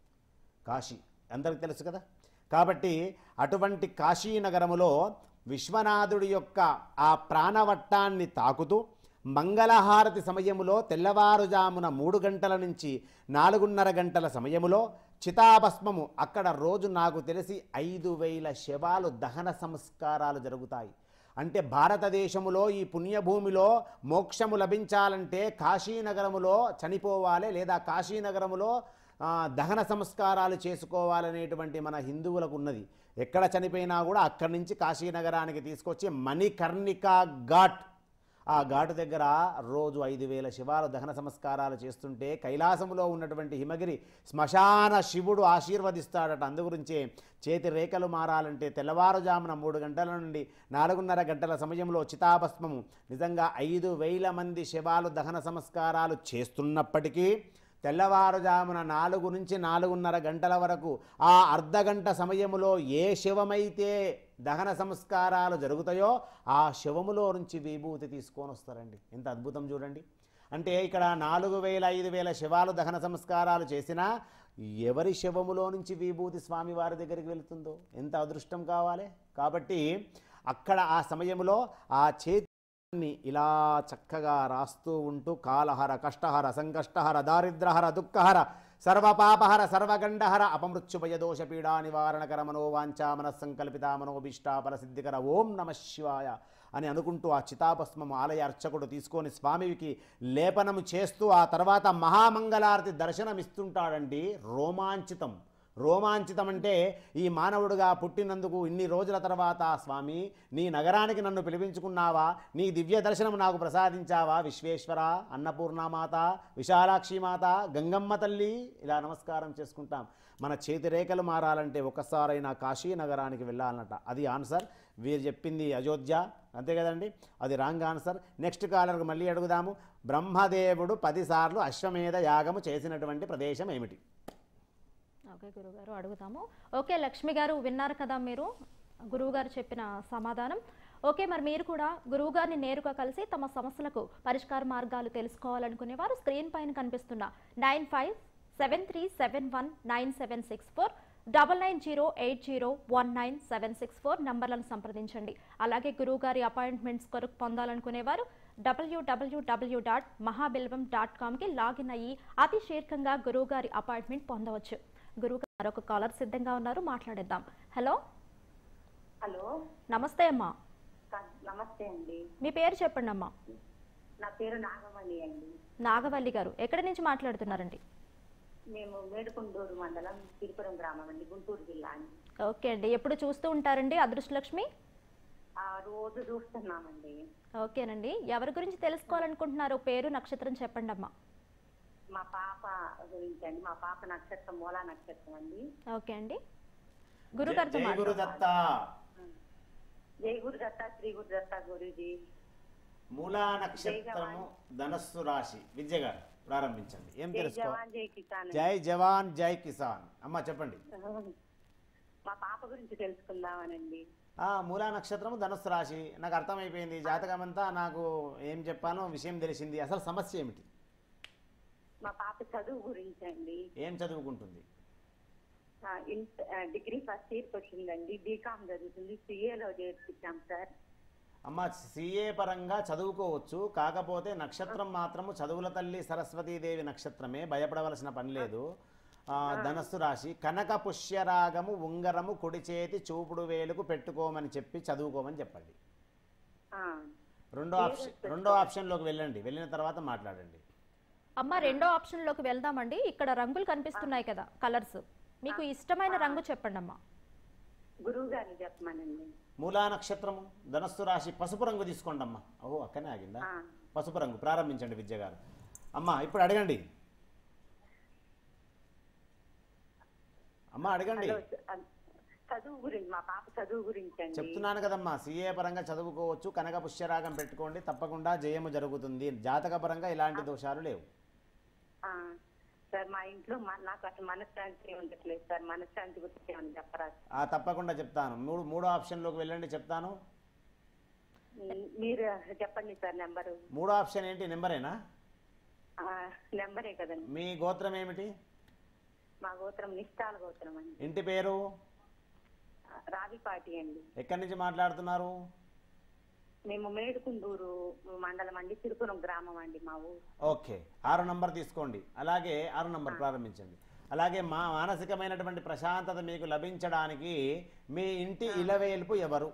కాశీ అందరికి తెలుసు కదా కాబట్టి అటువంటి కాశీ నగరములో విశ్వనాథుడి యొక్క ఆ ప్రాణవట్టాన్ని తాకుతూ మంగళహారతి సమయములో తెల్లవారుజామున మూడు గంటల నుంచి నాలుగున్నర గంటల సమయములో చితాభస్మము అక్కడ రోజు నాకు తెలిసి ఐదు వేల శవాలు దహన సంస్కారాలు జరుగుతాయి అంటే భారతదేశములో ఈ పుణ్యభూమిలో మోక్షము లభించాలంటే కాశీనగరములో చనిపోవాలి లేదా కాశీనగరములో ఆ, దహన సంస్కారాలు చేసుకోవాలనేటువంటి మన హిందువులకు ఉన్నది ఎక్కడ చనిపోయినా కూడా అక్కడి నుంచి కాశీనగరానికి తీసుకొచ్చి మణికర్ణికా ఘాట్ ఆ ఘాటు దగ్గర రోజు ఐదు వేల శివాలు దహన సంస్కారాలు చేస్తుంటే కైలాసములో ఉన్నటువంటి హిమగిరి శ్మశాన శివుడు ఆశీర్వదిస్తాడట అందుగురించే చేతి రేఖలు మారాలంటే తెల్లవారుజామున మూడు గంటల నుండి నాలుగున్నర గంటల సమయంలో చితాభస్మము నిజంగా ఐదు వేల మంది శవాలు దహన సంస్కారాలు చేస్తున్నప్పటికీ తెల్లవారుజామున నాలుగు నుంచి నాలుగున్నర గంటల వరకు ఆ అర్ధ గంట సమయములో ఏ శివమైతే దహన సంస్కారాలు జరుగుతాయో ఆ శివములో నుంచి విభూతి తీసుకొని వస్తారండి ఎంత అద్భుతం చూడండి అంటే ఇక్కడ నాలుగు వేల ఐదు వేల శివాలు దహన సంస్కారాలు చేసినా ఎవరి శవములో నుంచి విభూతి స్వామివారి దగ్గరికి వెళుతుందో ఎంత అదృష్టం కావాలి కాబట్టి అక్కడ ఆ సమయంలో ఆ చేతి ని ఇలా చక్కగా రాస్తూ ఉంటూ కాలహర కష్టహర సంకష్టహర దారిద్రహర దుఃఖహర సర్వపాపహర సర్వగండహర అపమృత్యుభయదోష పీడా నివారణకర మనోవాంఛా మనస్సంకల్పిత మనోభిష్టాపల సిద్ధికర ఓం నమ శివాయ అని అనుకుంటూ ఆ చితాభస్మం ఆలయ అర్చకుడు తీసుకొని స్వామికి లేపనము చేస్తూ ఆ తర్వాత మహామంగళారతి దర్శనమిస్తుంటాడండి రోమాంచితం రోమాంచితం అంటే ఈ మానవుడుగా పుట్టినందుకు ఇన్ని రోజుల తర్వాత స్వామి నీ నగరానికి నన్ను పిలిపించుకున్నావా నీ దివ్య దర్శనం నాకు ప్రసాదించావా విశ్వేశ్వర అన్నపూర్ణమాత విశాలాక్షి మాత గంగమ్మ తల్లి ఇలా నమస్కారం చేసుకుంటాం మన చేతి రేఖలు మారాలంటే ఒకసారైనా కాశీ నగరానికి వెళ్ళాలన్నట అది ఆన్సర్ వీరు చెప్పింది అయోధ్య అంతే కదండి అది రాంగ్ ఆన్సర్ నెక్స్ట్ కాలర్కి మళ్ళీ అడుగుదాము బ్రహ్మదేవుడు పదిసార్లు అశ్వమేధ యాగము చేసినటువంటి ప్రదేశం ఏమిటి ఓకే గురుగారు అడుగుతాము ఓకే లక్ష్మి గారు విన్నారు కదా మీరు గురువుగారు చెప్పిన సమాధానం ఓకే మరి మీరు కూడా గురువుగారిని నేరుగా కలిసి తమ సమస్యలకు పరిష్కార మార్గాలు తెలుసుకోవాలనుకునే వారు స్క్రీన్ పైన కనిపిస్తున్న nine five seven three seven one nine seven six four double nine zero eight zero one nine seven six four నంబర్లను సంప్రదించండి అలాగే గురువుగారి అపాయింట్మెంట్స్ కొరకు పొందాలనుకునేవారు డబ్ల్యూడబ్ల్యూడబ్ల్యూ డాట్ మహాబిల్వం డాట్ కామ్కి లాగిన్ అయ్యి అతి శీఘ్రంగా గురువుగారి అపాయింట్మెంట్ పొందవచ్చు గురువుగారు మరొక కాలర్ సిద్ధంగా ఉన్నారు మాట్లాడేద్దాం హలో హలో నమస్తే అమ్మా క- నమస్తే అండి మీ పేరు చెప్పండి అమ్మా నా పేరు నాగమణి అండి నాగవల్లి గారు ఎక్కడి నుంచి మాట్లాడుతున్నారండి మేము మేడుకొండూరు మండలం తిరుపురం గ్రామం అండి గుంటూరు జిల్లా అండి ఓకే అండి ఎప్పుడు చూస్తూ ఉంటారండి అదృష్టలక్ష్మి ఆ రోజు చూస్తున్నామండి ఓకేనండి ఎవరి గురించి తెలుసుకోవాలనుకుంటున్నారు పేరు నక్షత్రం చెప్పండి అమ్మా మా పాప గురించి అండి మా పాప నక్షత్రం మూలా నక్షత్రం అండి ఓకే అండి గురుగారితో జై మాట్లాడండి గురుదత్త జై గురు దత్త శ్రీ గురు దత్త గురుజీ మూలా నక్షత్రము ధనస్సు రాశి విద్య గారు ప్రారంభించండి ఏం జై తెలుసుకో జవాన్ జై కిసాన్ అండి. జై జవాన్ జై కిసాన్ అమ్మ చెప్పండి మా పాప గురించి తెలుసుకుందామనండి ఆ మూలా నక్షత్రము ధనుస్సు రాశి నాకు అర్థమైపోయింది జాతకం అంతా నాకు ఏం చెప్పానో విషయం తెలిసింది అసలు సమస్య ఏమిటి మా పాప చదువు గురించి అండి ఏం చదువుకుంటుంది ఆ, ఇంట- ఆ, డిగ్రీ ఫస్ట్ ఇయర్కి వచ్చిందండి బీకామ్ చదువుతుంది సిఏలో చేర్పించాం సార్ అమ్మ సిఏ పరంగా చదువుకోవచ్చు కాకపోతే నక్షత్రం మాత్రము చదువుల తల్లి సరస్వతీదేవి నక్షత్రమే భయపడవలసిన పని లేదు ఆ, ధనస్సు రాశి కనక పుష్యరాగము ఉంగరము కుడి చేతి చూపుడు వేలుకు పెట్టుకోమని చెప్పి చదువుకోమని చెప్పండి ఆ, రెండో ఆప్షన్ రెండో ఆప్షన్లోకి వెళ్ళండి వెళ్ళిన తర్వాత మాట్లాడండి అమ్మ రెండో ఆప్షన్లోకి వెళ్దామండి ఇక్కడ రంగులు కనిపిస్తున్నాయి కదా కలర్స్ మీకు ఇష్టమైన రంగు చెప్పండి అమ్మా గురువు గారిని చెప్పమనండి మూలా నక్షత్రము ధనస్సు రాశి పసుపు రంగు తీసుకోండి అమ్మా ఓహో అక్కనే ఆగిందా ఆ. పసుపు రంగు ప్రారంభించండి విద్య గారు అమ్మా ఇప్పుడు అడగండి అమ్మా అడగండి హలో, చ- చదువు గురించి మా పాప చదువు గురించి అండి చెప్తున్నాను కదమ్మా సీఏ పరంగా చదువుకోవచ్చు కనక పుష్యరాగం పెట్టుకోండి తప్పకుండా జయము జరుగుతుంది జాతక పరంగా ఇలాంటి దోషాలు లేవు ఆ, సార్ మా ఇంట్లో మ- నాకు అసలు మనశ్శాంతి ఉండట్లేదు సార్ మనశ్శాంతి గురించి ఏమని చెప్పరా ఆ తప్పకుండా చెప్తాను మూడు మూడో ఆప్షన్లోకి వెళ్ళండి చెప్తాను ఉమ్, మీరు చెప్పండి సార్ నెంబరు మూడో ఆప్షన్ ఏంటి నెంబరేనా ఆ, నెంబరే కదండి మీ గోత్రం ఏమిటి మా గోత్రం నిష్ఠాల గోత్రం అండి ఇంటి పేరు ఆ, రావిపాటి అండి ఎక్కడి నుంచి మాట్లాడుతున్నారు మేము మేడుకుందూరు మండలం అండి తిరుపురం గ్రామం అండి మా ఊరు ఓకే ఆరు నంబర్ తీసుకోండి అలాగే ఆరు నంబర్ ప్రారంభించండి అలాగే మా మానసికమైనటువంటి ప్రశాంతత మీకు లభించడానికి మీ ఇంటి ఇలవేల్పు ఎవరు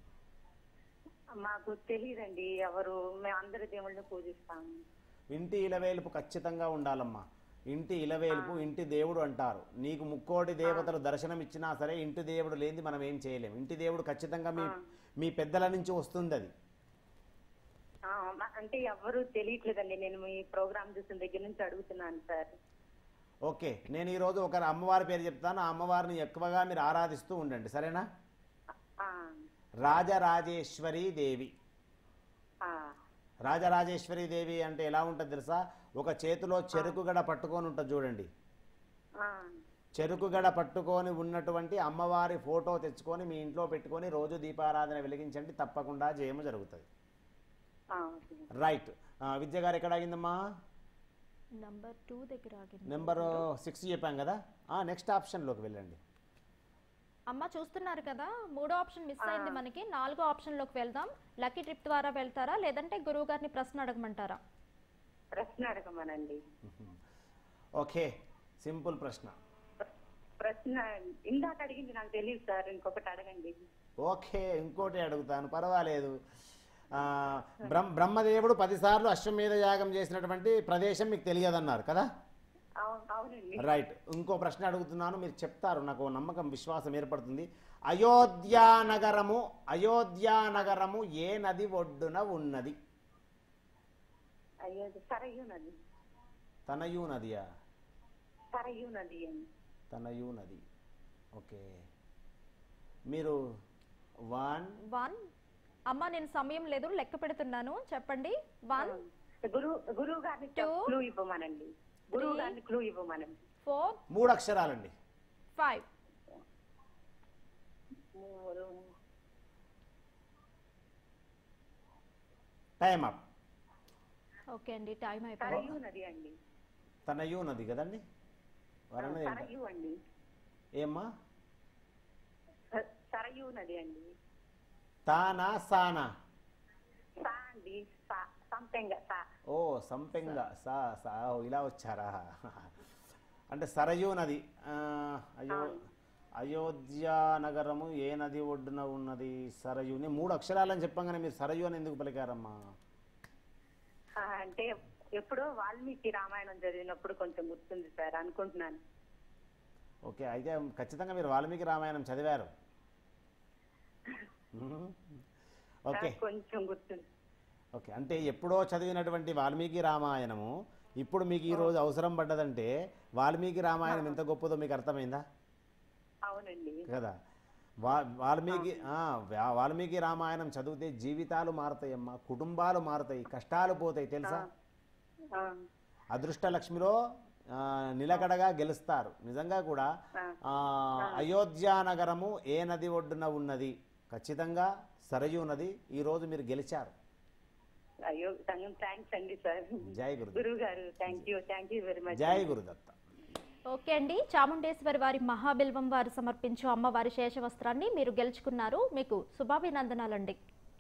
మాకు తెలియదండి ఎవరు మేము అందరి దేవుళ్ళని పూజిస్తాము ఇంటి ఇలవేల్పు ఖచ్చితంగా ఉండాలమ్మా ఇంటి ఇలవేల్పు ఇంటి దేవుడు అంటారు నీకు ముక్కోటి దేవతలు దర్శనం ఇచ్చినా సరే ఇంటి దేవుడు లేనిది మనం ఏం చేయలేం ఇంటి దేవుడు ఖచ్చితంగా మీ మీ పెద్దల నుంచి వస్తుంది అది ఆ, మా- అంటే ఎవరు తెలియట్లేదండి నేను మీ ప్రోగ్రామ్ చూసిన దగ్గర నుంచి అడుగుతున్నాను సార్ ఓకే నేను ఈరోజు ఒక అమ్మవారి పేరు చెప్తాను ఆ అమ్మవారిని ఎక్కువగా మీరు ఆరాధిస్తూ ఉండండి సరేనా ఆ, రాజరాజేశ్వరీ దేవి ఆ, రాజరాజేశ్వరి దేవి అంటే ఎలా ఉంటుంది తెలుసా ఒక చేతిలో చెరుకు గడ పట్టుకొని ఉంటుంది చూడండి ఆ, చెరుకు గడ పట్టుకొని ఉన్నటువంటి అమ్మవారి ఫోటో తెచ్చుకొని మీ ఇంట్లో పెట్టుకొని రోజు దీపారాధన వెలిగించండి తప్పకుండా జయము జరుగుతుంది ఆ, ఓకే. రైట్ ఆ, విద్య గారు ఎక్కడ ఆగిందమ్మా నంబర్ టూ దగ్గర ఆగింది నెంబర్ సిక్స్ చెప్పాం కదా నెక్స్ట్ ఆప్షన్లోకి వెళ్ళండి అమ్మ చూస్తున్నారు కదా మూడో ఆప్షన్ మిస్ అయింది మనకి నాలుగో ఆప్షన్లోకి వెళ్దాం లక్కీ ట్రిప్ ద్వారా వెళ్తారా లేదంటే గురువు గారిని ప్రశ్న అడగమంటారా ప్రశ్న అడగమనండి ఓకే సింపుల్ ప్రశ్న ప్రశ్న ఇందాక అడిగింది నాకు తెలియదు సార్ ఇంకొకటి అడగండి ఓకే ఇంకోటి అడుగుతాను పర్వాలేదు ఆ, బ్రహ్మ బ్రహ్మదేవుడు పదిసార్లు అశ్వమేధ యాగం చేసినటువంటి ప్రదేశం మీకు తెలియదన్నారు కదా అవును అవునండి రైట్ ఇంకో ప్రశ్న అడుగుతున్నాను మీరు చెప్తారు నాకు ఓ నమ్మకం విశ్వాసం ఏర్పడుతుంది అయోధ్యా నగరము అయోధ్యా నగరము ఏ నది ఒడ్డున ఉన్నది అయ్యో సరయు నది తనయు నదియా సరయు నది అండి తనయు నది ఓకే మీరు వన్ వన్ అమ్మ నేను సమయం లేదు లెక్క పెడుతున్నాను చెప్పండి వన్ గురువు గురువు గారిని Two. క్లూ ఇవ్వమనండి గురువు Three. గారిని క్లూ ఇవ్వమనండి ఫోర్ మూడు అక్షరాలండి ఫైవ్ మూడు టైం అప్ ఓకే అండి టైం అయిపోయింది సరయు నది అండి తనయు నది కదండి వరన్నది ఏంట? సరయు అండి ఏమ్మా స- సరయు నది అండి తానా సానా సా అండి సా సంపెంగ సా ఓ సంపెంగ సా సా ఓ, ఇలా వచ్చారా అంటే సరయూ నది ఆ, అయో అయోధ్య నగరము ఏ నది ఒడ్డున ఉన్నది సరయు నేను మూడు అక్షరాలని చెప్పంగానే మీరు సరయు అని ఎందుకు పలికారమ్మా ఆ, అంటే ఎప్పుడో వాల్మీకి రామాయణం చదివినప్పుడు కొంచెం గుర్తుంది సార్ అనుకుంటున్నాను ఓకే అయితే ఖచ్చితంగా మీరు వాల్మీకి రామాయణం చదివారు మ్మ్. ఓకే నాకు కొంచెం గుర్తుంది ఓకే అంటే ఎప్పుడో చదివినటువంటి వాల్మీకి రామాయణము ఇప్పుడు మీకు ఈరోజు అవసరం పడ్డదంటే వాల్మీకి రామాయణం ఎంత గొప్పదో మీకు అర్థమైందా అవునండి కదా వా వాల్మీకి ఆ, వా- వాల్మీకి రామాయణం చదివితే జీవితాలు మారుతాయమ్మా కుటుంబాలు మారుతాయి కష్టాలు పోతాయి తెలుసా ఆ, అదృష్ట లక్ష్మిలో ఆ, నిలకడగా గెలుస్తారు నిజంగా కూడా ఆ. ఆ, అయోధ్య నగరము ఏ నది ఒడ్డున ఉన్నది ఖచ్చితంగా సరయూ నది ఈరోజు మీరు గెలిచారు అయ్యో థ్యాంక్స్ అండి సార్ జై గురు గురువు గారు thank you thank you very much జై గురుదత్త ఓకే అండి చాముండేశ్వరి వారి మహాబిల్వం వారు సమర్పించు అమ్మవారి శేష వస్త్రాన్ని మీరు గెలుచుకున్నారు మీకు శుభాభినందనాలండి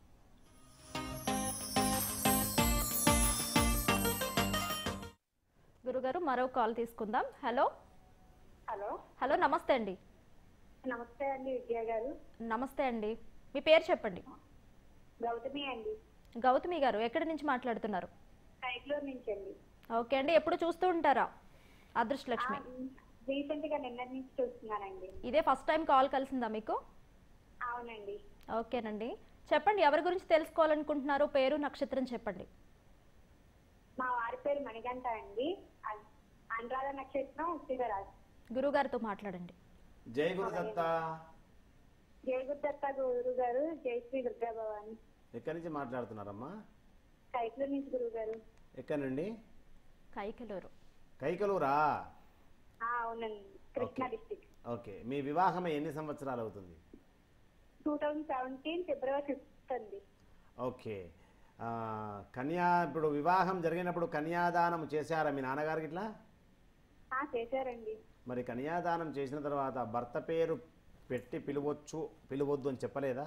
గురుగారు మరో కాల్ తీసుకుందాం హలో హలో హలో నమస్తే అండి నమస్తే అండి విద్యా గారు నమస్తే అండి మీ పేరు చెప్పండి గౌతమి అండి గౌతమి గారు ఎక్కడి నుంచి మాట్లాడుతున్నారు సైక్లోర్ నుంచి అండి ఓకే అండి ఎప్పుడు చూస్తూ ఉంటారా అదృష్టలక్ష్మి రీసెంట్ గా నిన్న నుంచి చూస్తున్నానండి ఇదే ఫస్ట్ టైం కాల్ కలిసిందా మీకు అవునండి ఓకేనండి చెప్పండి ఎవరి గురించి తెలుసుకోవాలనుకుంటున్నారో పేరు నక్షత్రం చెప్పండి మా వారి పేరు మణిగంట అండి అన్- అనురాధ నక్షత్రం ఉత్తిగరాజు గురుగారితో మాట్లాడండి జై గురుదత్త జయ గురుదత్త గురువు గారు జై శ్రీ దుర్గా భవాని ఎక్కడి నుంచి మాట్లాడుతున్నారమ్మా సైక్లోర్ నుంచి గురువు గారు ఎక్కడి నుండి కైకలూరు కైకలూరా ఆ, అవునండి కృష్ణా Okay. డిస్టిక్ ఓకే మీ వివాహం ఎన్ని సంవత్సరాలు అవుతుంది two thousand seventeen February fifth అండి ఓకే ఆ, కన్యా ఇప్పుడు వివాహం జరిగినప్పుడు కన్యాదానం చేశారా మీ నాన్నగారికి ఇట్లా ఆ, చేశారండి మరి కన్యాదానం చేసిన తర్వాత భర్త పేరు పెట్టి పిలవచ్చు పిలవద్దు అని చెప్పలేదా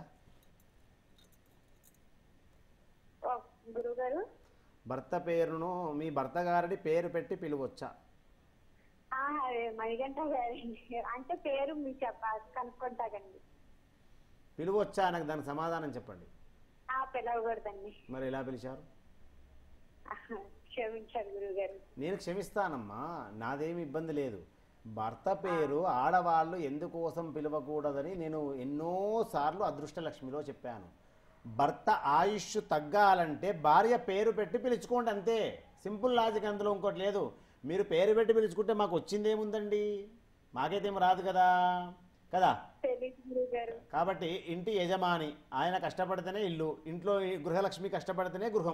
ఓ, గురువు గారు భర్త పేరును మీ భర్త గారిని పేరు పెట్టి పిలవచ్చా ఆ, అదే మణిగంట గారండి అంటే పేరు మీకు చెప్ప కనుక్కుంటాకండి పిలవచ్చా నాకు దానికి సమాధానం చెప్పండి ఆ పిలవకూడదండి మరి ఎలా పిలిచారు ఆహా, క్షమించారు గురువు గారు నేను క్షమిస్తానమ్మా నాదేమి ఇబ్బంది లేదు భర్త పేరు ఆడవాళ్ళు ఎందుకోసం పిలవకూడదని నేను ఎన్నోసార్లు అదృష్టలక్ష్మిలో చెప్పాను భర్త ఆయుష్ తగ్గాలంటే భార్య పేరు పెట్టి పిలుచుకోండి అంతే సింపుల్ లాజిక్ అందులో ఇంకోటి లేదు మీరు పేరు పెట్టి పిలుచుకుంటే మాకు వచ్చిందేముందండి మాకైతేం రాదు కదా కదా తెలియదు గురువు గారు కాబట్టి ఇంటి యజమాని ఆయన కష్టపడితేనే ఇల్లు ఇంట్లో ఈ గృహలక్ష్మి కష్టపడితేనే గృహం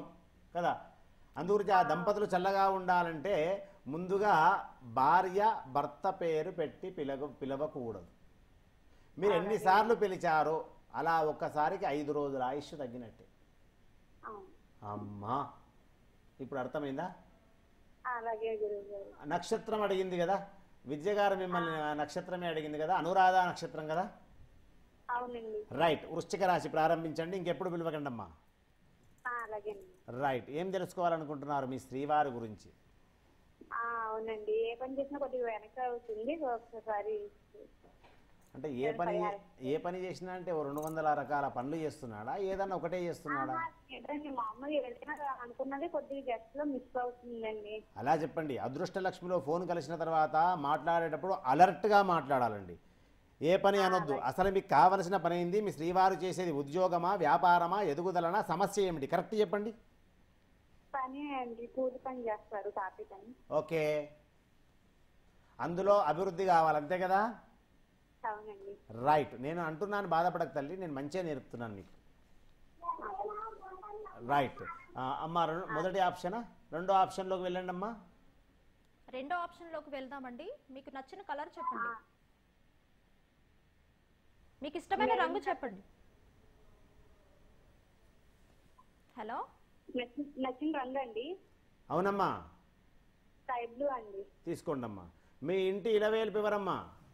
కదా అందుగురించి ఆ దంపతులు చల్లగా ఉండాలంటే ముందుగా భార్య భర్త పేరు పెట్టి పిలవ పిలవకూడదు మీరు ఎన్నిసార్లు పిలిచారో అలా ఒక్కసారికి ఐదు రోజుల ఆయుష్ తగ్గినట్టే అవును. అమ్మా ఇప్పుడు అర్థమైందా అలాగే గురువు గారు నక్షత్రం అడిగింది కదా విద్య గారు మిమ్మల్ని ఆ నక్షత్రమే అడిగింది కదా అనురాధ నక్షత్రం కదా అవునండి రైట్ వృశ్చిక రాశి ప్రారంభించండి ఇంకెప్పుడు పిలవకండి అమ్మా ఆ, అలాగేనండి రైట్ ఏం తెలుసుకోవాలనుకుంటున్నారు మీ శ్రీవారి గురించి ఆ, అవునండి ఏ పని చేసినా కొద్దిగా వెనక అవుతుంది ఒక్కసారి అంటే ఏ పని ఏ పని చేసినా అంటే ఓ రెండు వందల రకాల పనులు చేస్తున్నాడా ఏదన్నా ఒకటే చేస్తున్నాడా ఏంటండి మామూలుగా ఏదైనా అనుకున్నది కొద్దిగా గెస్ట్ లో మిస్ అవుతుందండి అలా చెప్పండి అదృష్ట లక్ష్మిలో ఫోన్ కలిసిన తర్వాత మాట్లాడేటప్పుడు అలర్ట్గా మాట్లాడాలండి ఏ పని అనొద్దు అసలు మీకు కావలసిన పని ఏంది మీ శ్రీవారు చేసేది ఉద్యోగమా వ్యాపారమా ఎదుగుదలనా సమస్య ఏమిటి కరెక్ట్ చెప్పండి పని అండి కూలి పని చేస్తారు తాపి పని ఓకే అందులో అభివృద్ధి కావాలి అంతే కదా అవునండి రైట్ నేను అంటున్నాను బాధపడక తల్లి నేను మంచిగా నేర్పుతున్నాను మీకు రైట్ ఆ, అమ్మ రెం- మొదటి ఆప్షనా రెండో ఆప్షన్లోకి వెళ్ళండి అమ్మా రెండో ఆప్షన్లోకి వెళ్దామండి మీకు నచ్చిన కలర్ చెప్పండి మీకు ఇష్టమైన రంగు చెప్పండి హలో నచ్చిన నచ్చిన రంగు అండి అవునమ్మా స్కై బ్లూ అండి తీసుకోండి అమ్మా మీ ఇంటి ఇలవేల్పు ఎవరమ్మా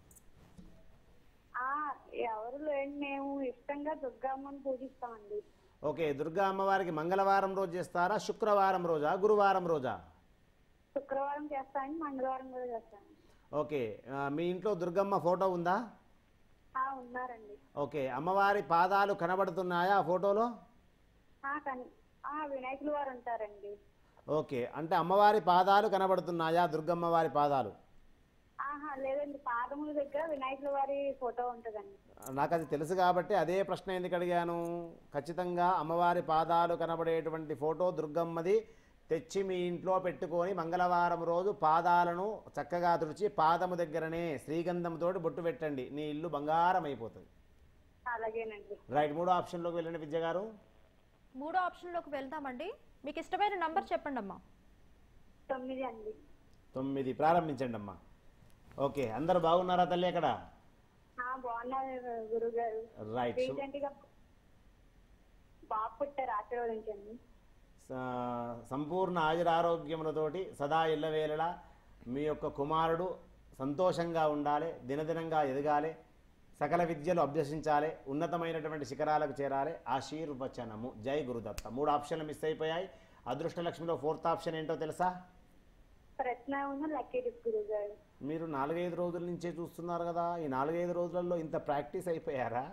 ఆ ఎవరు లేని మేము ఇష్టంగా దుర్గమ్మని పూజిస్తామండి ఓకే దుర్గా అమ్మవారికి మంగళవారం రోజు చేస్తారా శుక్రవారం రోజా గురువారం రోజా శుక్రవారం చేస్తామండి మంగళవారం కూడా చేస్తామండి ఓకే ఆ, మీ ఇంట్లో దుర్గమ్మ ఫోటో ఉందా ఆ ఉన్నారండి ఓకే అమ్మవారి పాదాలు కనబడుతున్నాయా ఆ ఫోటోలో ఆ కన్ ఆ వినాయకులు వారు ఉంటారండి ఓకే అంటే అమ్మవారి పాదాలు కనబడుతున్నాయా దుర్గమ్మ వారి పాదాలు ఆహా లేదండి పాదముల దగ్గర వినాయకుల వారి ఫోటో ఉంటుందండి నాకు అది తెలుసు కాబట్టి అదే ప్రశ్న ఎందుకు అడిగాను ఖచ్చితంగా అమ్మవారి పాదాలు కనబడేటువంటి ఫోటో దుర్గమ్మది తెచ్చి మీ ఇంట్లో పెట్టుకొని మంగళవారం రోజు పాదాలను చక్కగా తుడిచి పాదము దగ్గరనే శ్రీగంధంతో బొట్టు పెట్టండి నీ ఇల్లు బంగారం అయిపోతుంది అలాగేనండి రైట్ మూడో ఆప్షన్లోకి వెళ్ళండి విద్య గారు మూడో ఆప్షన్లోకి వెళ్దామండి మీకు ఇష్టమైన నంబర్ చెప్పండి అమ్మా తొమ్మిది అండి తొమ్మిది ప్రారంభించండి అమ్మా ఓకే అందరు బాగున్నారా తల్లి అక్కడ ఆ బాగున్నారు గురువు గారు రైట్ సు- రీసెంట్ గా బాబు పుట్టారు ఆశీర్వదించండి స- సంపూర్ణ ఆయురారోగ్యములతోటి సదా ఇళ్ళవేళలా మీ యొక్క కుమారుడు సంతోషంగా ఉండాలి దినదినంగా ఎదగాలి సకల విద్యలు అభ్యసించాలి ఉన్నతమైనటువంటి శిఖరాలకు చేరాలి ఆశీర్వచనము జై గురుదత్త మూడు ఆప్షన్లు మిస్ అయిపోయాయి అదృష్టలక్ష్మిలో ఫోర్త్ ఆప్షన్ ఏంటో తెలుసా ప్రశ్న ఉన్న లక్కీ డిప్ గురువు గారు మీరు నాలుగైదు రోజుల నుంచే చూస్తున్నారు కదా ఈ నాలుగైదు రోజులలో ఇంత ప్రాక్టీస్ అయిపోయారా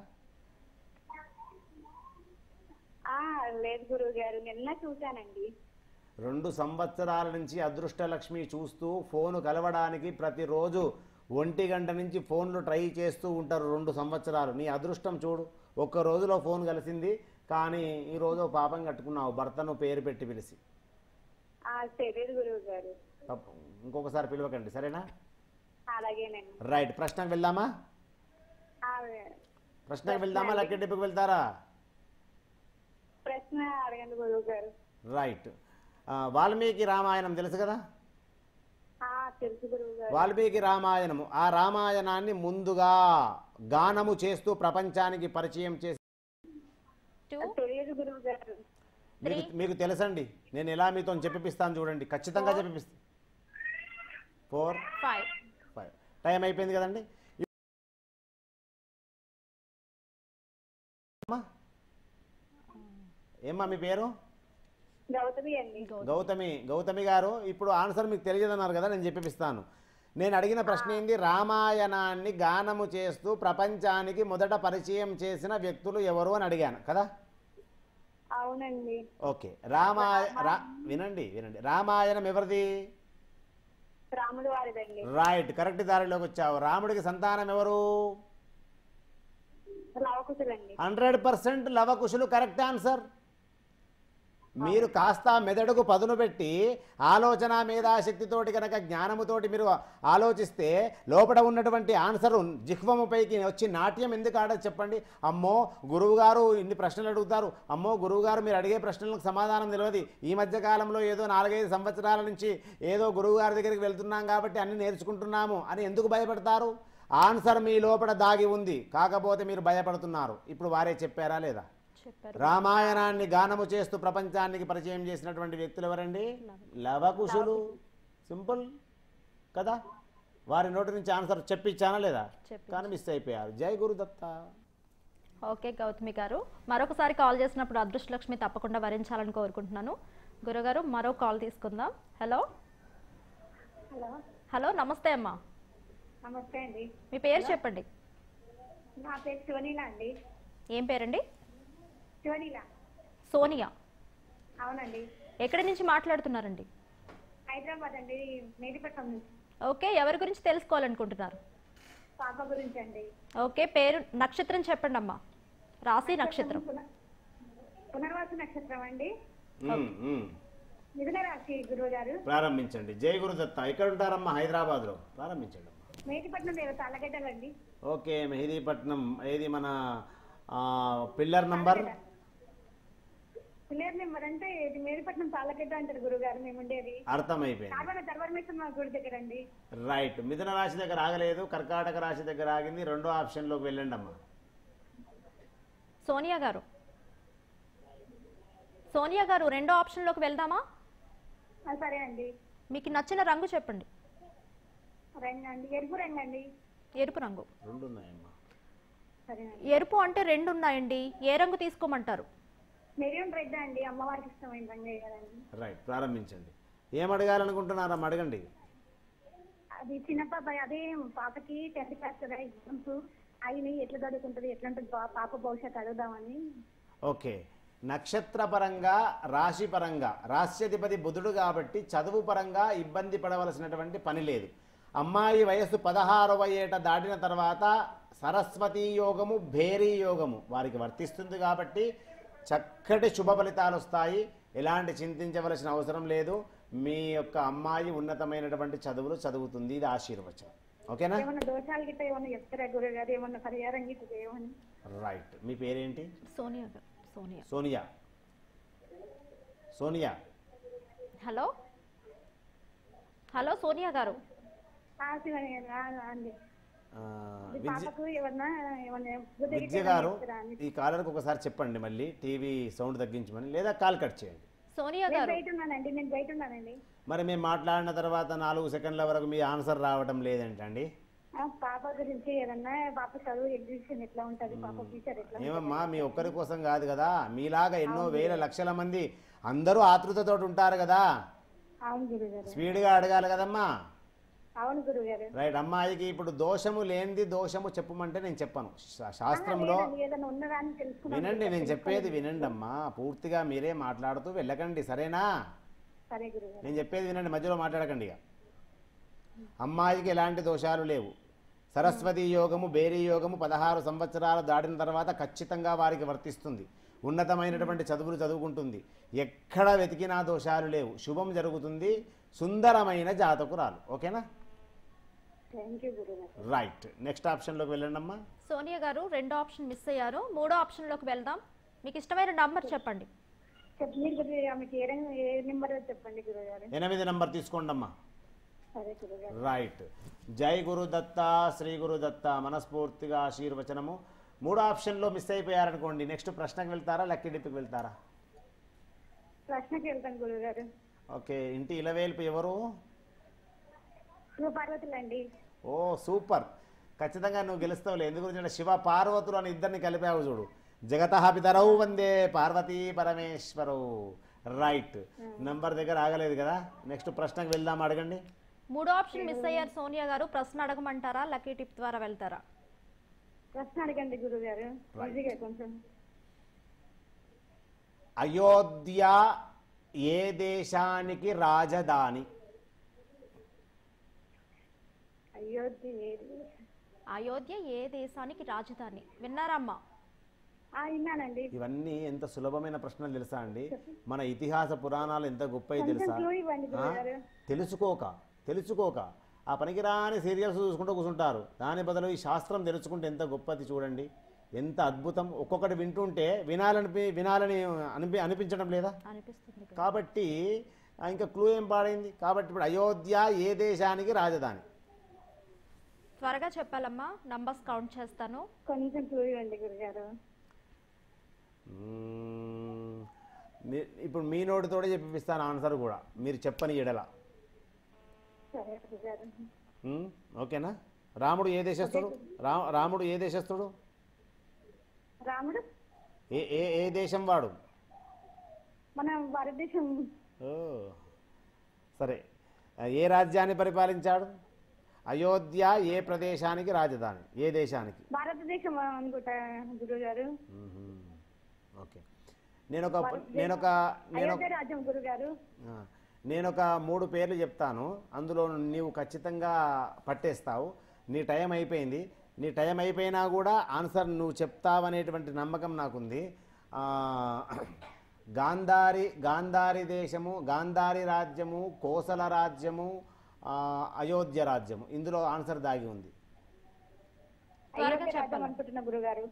ఆ లేదు గురువు గారు నిన్న చూశానండి రెండు సంవత్సరాల నుంచి అదృష్టలక్ష్మి చూస్తూ ఫోను కలవడానికి ప్రతిరోజు ఒంటి గంట నుంచి ఫోన్లు ట్రై చేస్తూ ఉంటారు రెండు సంవత్సరాలు నీ అదృష్టం చూడు ఒక్క రోజులో ఫోన్ కలిసింది కానీ ఈరోజు పాపం కట్టుకున్నావు భర్తను పేరు పెట్టి పిలిచి ఆ తెలియదు గురువు గారు తప్పు ఇంకొకసారి పిలవకండి సరేనా అలాగేనండి రైట్ ప్రశ్నకు వెళ్దామా ఆ ప్రశ్నకు వెళ్దామా లక్కీ డిప్కి వెళ్తారా ప్రశ్న అడగండి గురువు గారు రైట్ ఆ, వాల్మీకి రామాయణం తెలుసు కదా ఆ తెలుసు గురువు గారు వాల్మీకి రామాయణము ఆ రామాయణాన్ని ముందుగా గానము చేస్తూ ప్రపంచానికి పరిచయం చేసి టూ తెలియదు గురువు గారు మీకు మీకు తెలుసండి నేను ఎలా మీతో చెప్పిస్తాను చూడండి ఖచ్చితంగా చెప్పిస్తాను ఫోర్ ఫైవ్ ఫైవ్ టైం అయిపోయింది కదండి అమ్మా? ఏమ్మా మీ పేరు గౌతమి అండి గౌతమి గౌతమి గారు ఇప్పుడు ఆన్సర్ మీకు తెలియదన్నారు కదా నేను చెప్పిస్తాను నేను అడిగిన ప్రశ్న ఏంది రామాయణాన్ని గానము చేస్తూ ప్రపంచానికి మొదట పరిచయం చేసిన వ్యక్తులు ఎవరు అని అడిగాను కదా అవునండి ఓకే రామాయ రా వినండి వినండి రామాయణం ఎవరిది రాముడు వారిదండి రైట్ కరెక్ట్ దారిలోకి వచ్చావు రాముడికి సంతానం ఎవరు లవకుశులండి హండ్రెడ్ పర్సెంట్ లవకుశులు కరెక్ట్ ఆన్సర్ మీరు కాస్త మెదడుకు పదును పెట్టి ఆలోచన మేధాశక్తితోటి కనుక జ్ఞానముతోటి మీరు ఆలోచిస్తే లోపల ఉన్నటువంటి ఆన్సర్ జిహ్వముపైకి వచ్చి నాట్యం ఎందుకు ఆడదు చెప్పండి అమ్మో గురువుగారు ఇన్ని ప్రశ్నలు అడుగుతారు అమ్మో గురువుగారు మీరు అడిగే ప్రశ్నలకు సమాధానం తెలియదు ఈ మధ్య కాలంలో ఏదో నాలుగైదు సంవత్సరాల నుంచి ఏదో గురువుగారి దగ్గరికి వెళ్తున్నాం కాబట్టి అన్ని నేర్చుకుంటున్నాము అని ఎందుకు భయపడతారు ఆన్సర్ మీ లోపల దాగి ఉంది కాకపోతే మీరు భయపడుతున్నారు ఇప్పుడు వారే చెప్పారా లేదా చెప్పారు రామాయణాన్ని గానము చేస్తూ ప్రపంచానికి పరిచయం చేసినటువంటి వ్యక్తులు ఎవరండి లవకుశులు సింపుల్ కదా వారి నోటి నుంచి ఆన్సర్ చెప్పించానా లేదా చెప్పి కానీ మిస్ అయిపోయారు జై గురుదత్త ఓకే గౌతమి గారు మరొకసారి కాల్ చేసినప్పుడు అదృష్టలక్ష్మి తప్పకుండా వరించాలని కోరుకుంటున్నాను గురుగారు మరో కాల్ తీసుకుందాం హలో హలో హలో నమస్తే అమ్మా నమస్తే అండి మీ పేరు చెప్పండి నా పేరు శివనీల అండి ఏం పేరండి శివనీల సోనియా అవునండి ఎక్కడి నుంచి మాట్లాడుతున్నారండి హైదరాబాద్ అండి మేడిపట్నం నుంచి ఓకే ఎవరి గురించి తెలుసుకోవాలనుకుంటున్నారు పాప గురించి అండి ఓకే పేరు నక్షత్రం చెప్పండి అమ్మా రాశి నక్షత్రం పున- పునర్వాస నక్షత్రం అండి ఉమ్, ఉమ్. మిథున రాశి గురువు గారు ప్రారంభించండి జై గురుదత్త ఎక్కడ ఉంటారమ్మా హైదరాబాద్లో ప్రారంభించండి అమ్మా మేడిపట్నం దేవత అలగడ్డలండి ఓకే మెహదీపట్నం ఏది మన ఆ, పిల్లర్ నంబర్ పిల్లర్ నెంబర్ అంటే ఇది మేడిపట్నం తాళ్ళగడ్డ అంటారు గురువు గారు మేము ఉండేది అర్థమైపోయింది కార్బన ధర్మేశ్వర గుడి దగ్గర అండి రైట్ మిథున రాశి దగ్గర ఆగలేదు కర్కాటక రాశి దగ్గర ఆగింది రెండో ఆప్షన్లోకి వెళ్ళండి అమ్మా సోనియా గారు సోనియా గారు రెండో ఆప్షన్లోకి వెళ్దామా ఆ, సరే అండి మీకు నచ్చిన రంగు చెప్పండి రంగు అండి ఎరుపు రంగు అండి ఎరుపు రంగు రెండు ఉన్నాయమ్మా సరేనండి ఎరుపు అంటే రెండు ఉన్నాయండి ఏ రంగు తీసుకోమంటారు మెరూన్ రెడ్ అండి అమ్మవారికి ఇష్టమైన రంగు కదండి రైట్ ప్రారంభించండి ఏం అడగాలనుకుంటున్నారమ్మా అడగండి అది చిన్న పాప అదే పాపకి టెన్త్ క్లాస్ కదా ఎగ్జామ్స్ అయినాయి ఎట్లా చదువుకుంటది ఎట్లా ఉంటుంది పా- పాప భవిష్యత్తు అడుగుదామని ఓకే నక్షత్ర పరంగా రాశి పరంగా రాశ్యాధిపతి బుధుడు కాబట్టి చదువు పరంగా ఇబ్బంది పడవలసినటువంటి పని లేదు అమ్మాయి వయస్సు పదహారవ ఏట దాటిన తర్వాత సరస్వతీ యోగము భేరీ యోగము వారికి వర్తిస్తుంది కాబట్టి చక్కటి శుభ ఫలితాలు వస్తాయి ఎలాంటి చింతించవలసిన అవసరం లేదు మీ యొక్క అమ్మాయి ఉన్నతమైనటువంటి చదువులు చదువుతుంది ఇది ఆశీర్వచనం ఓకేనా ఏమన్నా దోషాలు గిట్ట ఏమన్నా చెప్తారా గురువు గారు ఏమన్నా పరిహారం గిట్ట ఏమని రైట్ మీ పేరేంటి సోనియా గారు సోనియా సోనియా సోనియా హలో హలో సోనియా గారు ఆ, శివని గారు, ఆ, అండి ఆ, ఈ విద్య పాపకు ఏమన్నా ఏమన్నా బుద్ధి గిట్ట విద్య ఏమన్నా గారు చెప్తారా అని. ఈ కాలర్కి ఒకసారి చెప్పండి మళ్ళీ టీవీ సౌండ్ తగ్గించమని లేదా కాల్ కట్ చేయండి సోనియా నేను గారు బయట ఉన్నానండి నేను బయట ఉన్నానండి మరి మేము మాట్లాడిన తర్వాత నాలుగు సెకండ్ల వరకు మీ ఆన్సర్ రావడం లేదేంటండి ఆ, పాప గురించి ఏదన్నా పాప చదువు ఎగ్జిబిషన్ ఎట్లా ఉంటది పాప ఫ్యూచర్ ఎట్లా ఉంటది? ఏమమ్మా మీ ఒక్కరి కోసం కాదు కదా మీలాగా ఎన్నో వేల లక్షల మంది అందరూ ఆతృతతో ఉంటారు కదా అవును గురువు గారు స్పీడ్గా అడగాలి కదమ్మా అవును గురువు గారు రైట్ అమ్మాయికి ఇప్పుడు దోషము లేనిది దోషము చెప్పమంటే నేను చెప్పను శా- శాస్త్రంలో ఏదైనా ఉన్నదా అని తెలుసుకున్నాను వినండి నేను చెప్పేది వినండి అమ్మా పూర్తిగా మీరే మాట్లాడుతూ వెళ్ళకండి సరేనా సరే గురువు గారు నేను చెప్పేది వినండి మధ్యలో మాట్లాడకండి ఇక అమ్మాయికి ఎలాంటి దోషాలు లేవు సరస్వతి యోగము బేరీ యోగము పదహారు సంవత్సరాలు దాటిన తర్వాత ఖచ్చితంగా వారికి వర్తిస్తుంది ఉన్నతమైనటువంటి చదువులు చదువుకుంటుంది ఎక్కడ వెతికినా దోషాలు లేవు శుభం జరుగుతుంది సుందరమైన జాతకురాలు ఓకేనా థ్యాంక్ యూ గురువు గారు రైట్ నెక్స్ట్ ఆప్షన్లోకి వెళ్ళండి అమ్మా సోనియా గారు రెండో ఆప్షన్ మిస్ అయ్యారు మూడో ఆప్షన్లోకి వెళ్దాం మీకు ఇష్టమైన నంబర్ చెప్పండి చెప్పు మీరు గురువు ఆమెకి ఏ రంగు ఏ నెంబర్ చెప్పండి గురువు గారు ఎనిమిది నంబర్ తీసుకోండి అమ్మా సరే గురువు గారు రైట్ జై గురుదత్త శ్రీ గురుదత్త మనస్ఫూర్తిగా ఆశీర్వచనము మూడో ఆప్షన్లో మిస్ అయిపోయారనుకోండి నెక్స్ట్ ప్రశ్నకు వెళ్తారా లక్కీ డిప్కి వెళ్తారా ప్రశ్నకి వెళ్తాను గురువు గారు ఓకే ఇంటి ఇలవేల్పు ఎవరు శివపార్వతులండి ఓ సూపర్ ఖచ్చితంగా నువ్వు గెలుస్తావులే ఎందుకు గురించి శివ పార్వతులు అని ఇద్దరిని కలిపావు చూడు జగత పితరౌ వందే పార్వతీ పరమేశ్వరవు రైట్ నంబర్ దగ్గర ఆగలేదు కదా నెక్స్ట్ ప్రశ్నకు వెళ్దాం అడగండి మూడో ఆప్షన్ మిస్ అయ్యారు సోనియా గారు ప్రశ్న అడగమంటారా లక్కీ టిప్ ద్వారా వెళ్తారా ప్రశ్న అడగండి గురువు గారు ఈజీగా కొంచెం అయోధ్య ఏ దేశానికి రాజధాని అయోధ్య ఏది అయోధ్య ఏ దేశానికి రాజధాని విన్నారమ్మా ఆ, విన్నానండి ఇవన్నీ ఎంత సులభమైన ప్రశ్నలు తెలుసా అండి మన ఇతిహాస పురాణాలు ఎంత గొప్పవి కొంచెం తెలుసా క్లూ ఇవ్వండి ఆ? గురుగారు తెలుసుకోక తెలుసుకోక ఆ పనికిరాని సీరియల్స్ చూసుకుంటూ కూర్చుంటారు దాని బదులు ఈ శాస్త్రం తెలుసుకుంటే ఎంత గొప్పది చూడండి ఎంత అద్భుతం ఒక్కొక్కటి వింటుంటే వినాలని వినాలని అనిపి అనిపించడం లేదా అనిపిస్తుంది గురుగారు. కాబట్టి ఆ, ఇంకా క్లూ ఏం పాడైంది కాబట్టి ఇప్పుడు అయోధ్య ఏ దేశానికి రాజధాని త్వరగా చెప్పాలమ్మా నంబర్స్ కౌంట్ చేస్తాను కొంచెం క్లూ ఇవ్వండి గురుగారు మ్మ్. మీ- ఇప్పుడు మీ నోటితోడే చెప్పిస్తాను ఆన్సర్ కూడా మీరు చెప్పని ఎడల సరే గురుగారు మ్మ్? ఓకేనా రాముడు ఏ దేశస్థుడు రా రాముడు ఏ దేశస్థుడు రాముడు ఏ ఏ ఏ దేశం వాడు మన భారతదేశం ఓ సరే ఏ రాజ్యాన్ని పరిపాలించాడు అయోధ్య ఏ ప్రదేశానికి రాజధాని ఏ దేశానికి భారతదేశం అనుకుంటా గురుగారు మ్మ్. ఓకే నేను ఒక నేను ఒక నేను అయోధ్య రాజ్యం గురుగారు ఆ, నేను ఒక మూడు పేర్లు చెప్తాను అందులో నీవు ఖచ్చితంగా పట్టేస్తావు నీ టైం అయిపోయింది నీ టైం అయిపోయినా కూడా ఆన్సర్ నువ్వు చెప్తావనేటువంటి నమ్మకం నాకుంది ఆ, గాంధారి గాంధారి దేశము గాంధారి రాజ్యము కోసల రాజ్యము ఆ, అయోధ్య రాజ్యము ఇందులో ఆన్సర్ దాగి ఉంది త్వరగా అయోధ్య రాజ్యం చెప్పాలి. అనుకుంటున్నా గురుగారు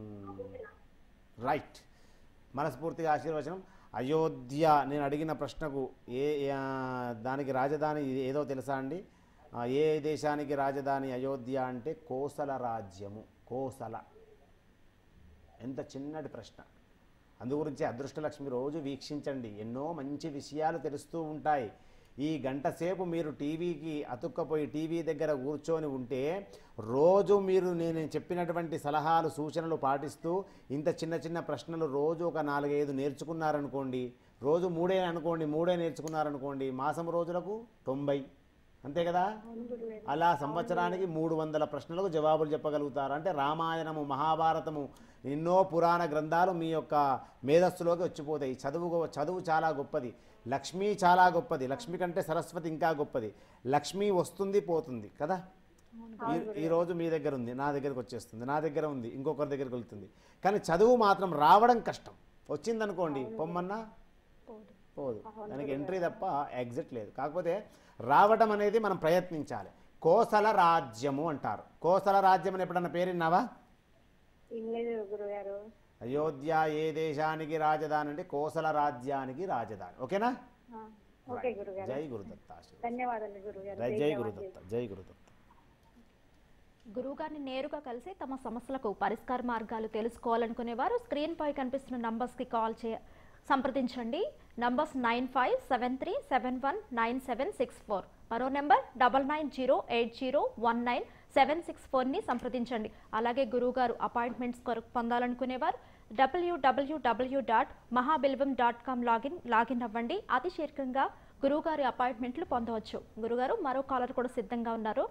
రైట్ మనస్ఫూర్తిగా ఆశీర్వచనం అయోధ్య నేను అడిగిన ప్రశ్నకు ఏ ఆ, దానికి రాజధాని ఏదో తెలుసా అండి ఆ, ఏ దేశానికి రాజధాని అయోధ్య అంటే కోసల రాజ్యము కోసల ఎంత చిన్నటి ప్రశ్న అందుగురించి అదృష్టలక్ష్మి రోజు వీక్షించండి ఎన్నో మంచి విషయాలు తెలుస్తూ ఉంటాయి ఈ గంట సేపు మీరు టీవీకి అతుక్కపోయి టీవీ దగ్గర కూర్చొని ఉంటే రోజు మీరు నేను చెప్పినటువంటి సలహాలు సూచనలు పాటిస్తూ ఇంత చిన్న చిన్న ప్రశ్నలు రోజు ఒక నాలుగైదు నేర్చుకున్నారనుకోండి రోజు మూడే అనుకోండి మూడే నేర్చుకున్నారనుకోండి మాసం రోజులకు తొంభై అంతే కదా అలా సంవత్సరానికి మూడు వందల ప్రశ్నలకు జవాబులు చెప్పగలుగుతారు అంటే రామాయణము మహాభారతము ఎన్నో పురాణ గ్రంథాలు మీ యొక్క మేధస్సులోకి వచ్చిపోతాయి చదువు గొ- చదువు చాలా గొప్పది లక్ష్మి చాలా గొప్పది లక్ష్మి కంటే సరస్వతి ఇంకా గొప్పది లక్ష్మి వస్తుంది పోతుంది కదా ఈ- ఈ రోజు మీ దగ్గర ఉంది నా దగ్గరకు వచ్చేస్తుంది నా దగ్గర ఉంది ఇంకొకరి దగ్గరికి వెళ్తుంది కానీ చదువు మాత్రం రావడం కష్టం వచ్చిందనుకోండి పొమ్మన్నా పోదు దానికి ఎంట్రీ తప్ప ఎగ్జిట్ లేదు కాకపోతే రావటం అనేది మనం ప్రయత్నించాలి కోసల రాజ్యము అంటారు కోసల రాజ్యం అని ఎప్పుడన్నా పేరున్నావా ఏం లేదు గురుగారు అయోధ్య ఏ దేశానికి రాజధాని అంటే కోసల రాజ్యానికి రాజధాని ఓకేనా ఆ, ఓకే గురుగారు జై గురుదత్త ఆశీర్వాదం. ధన్యవాదాలు గురుగారు జై జై జై జవాన్, గురుదత్త జై గురుదత్త గురువుగారిని నేరుగా కలిసి తమ సమస్యలకు పరిష్కార మార్గాలు తెలుసుకోవాలనుకునే వారు స్క్రీన్ పై కనిపిస్తున్న నంబర్స్ కి కాల్ చే సంప్రదించండి numbers nine five seven three seven one nine seven six four మరో number double nine zero eight zero one nine seven six ఫోర్ని సంప్రదించండి అలాగే గురువుగారు అపాయింట్మెంట్స్ కొరకు పొందాలనుకునేవారు W W W dot Mahabilvam dot com login login అవ్వండి అతి శీఘ్రంగా గురువుగారి అపాయింట్మెంట్లు పొందవచ్చు గురుగారు మరో కాలర్ కూడా సిద్ధంగా ఉన్నారు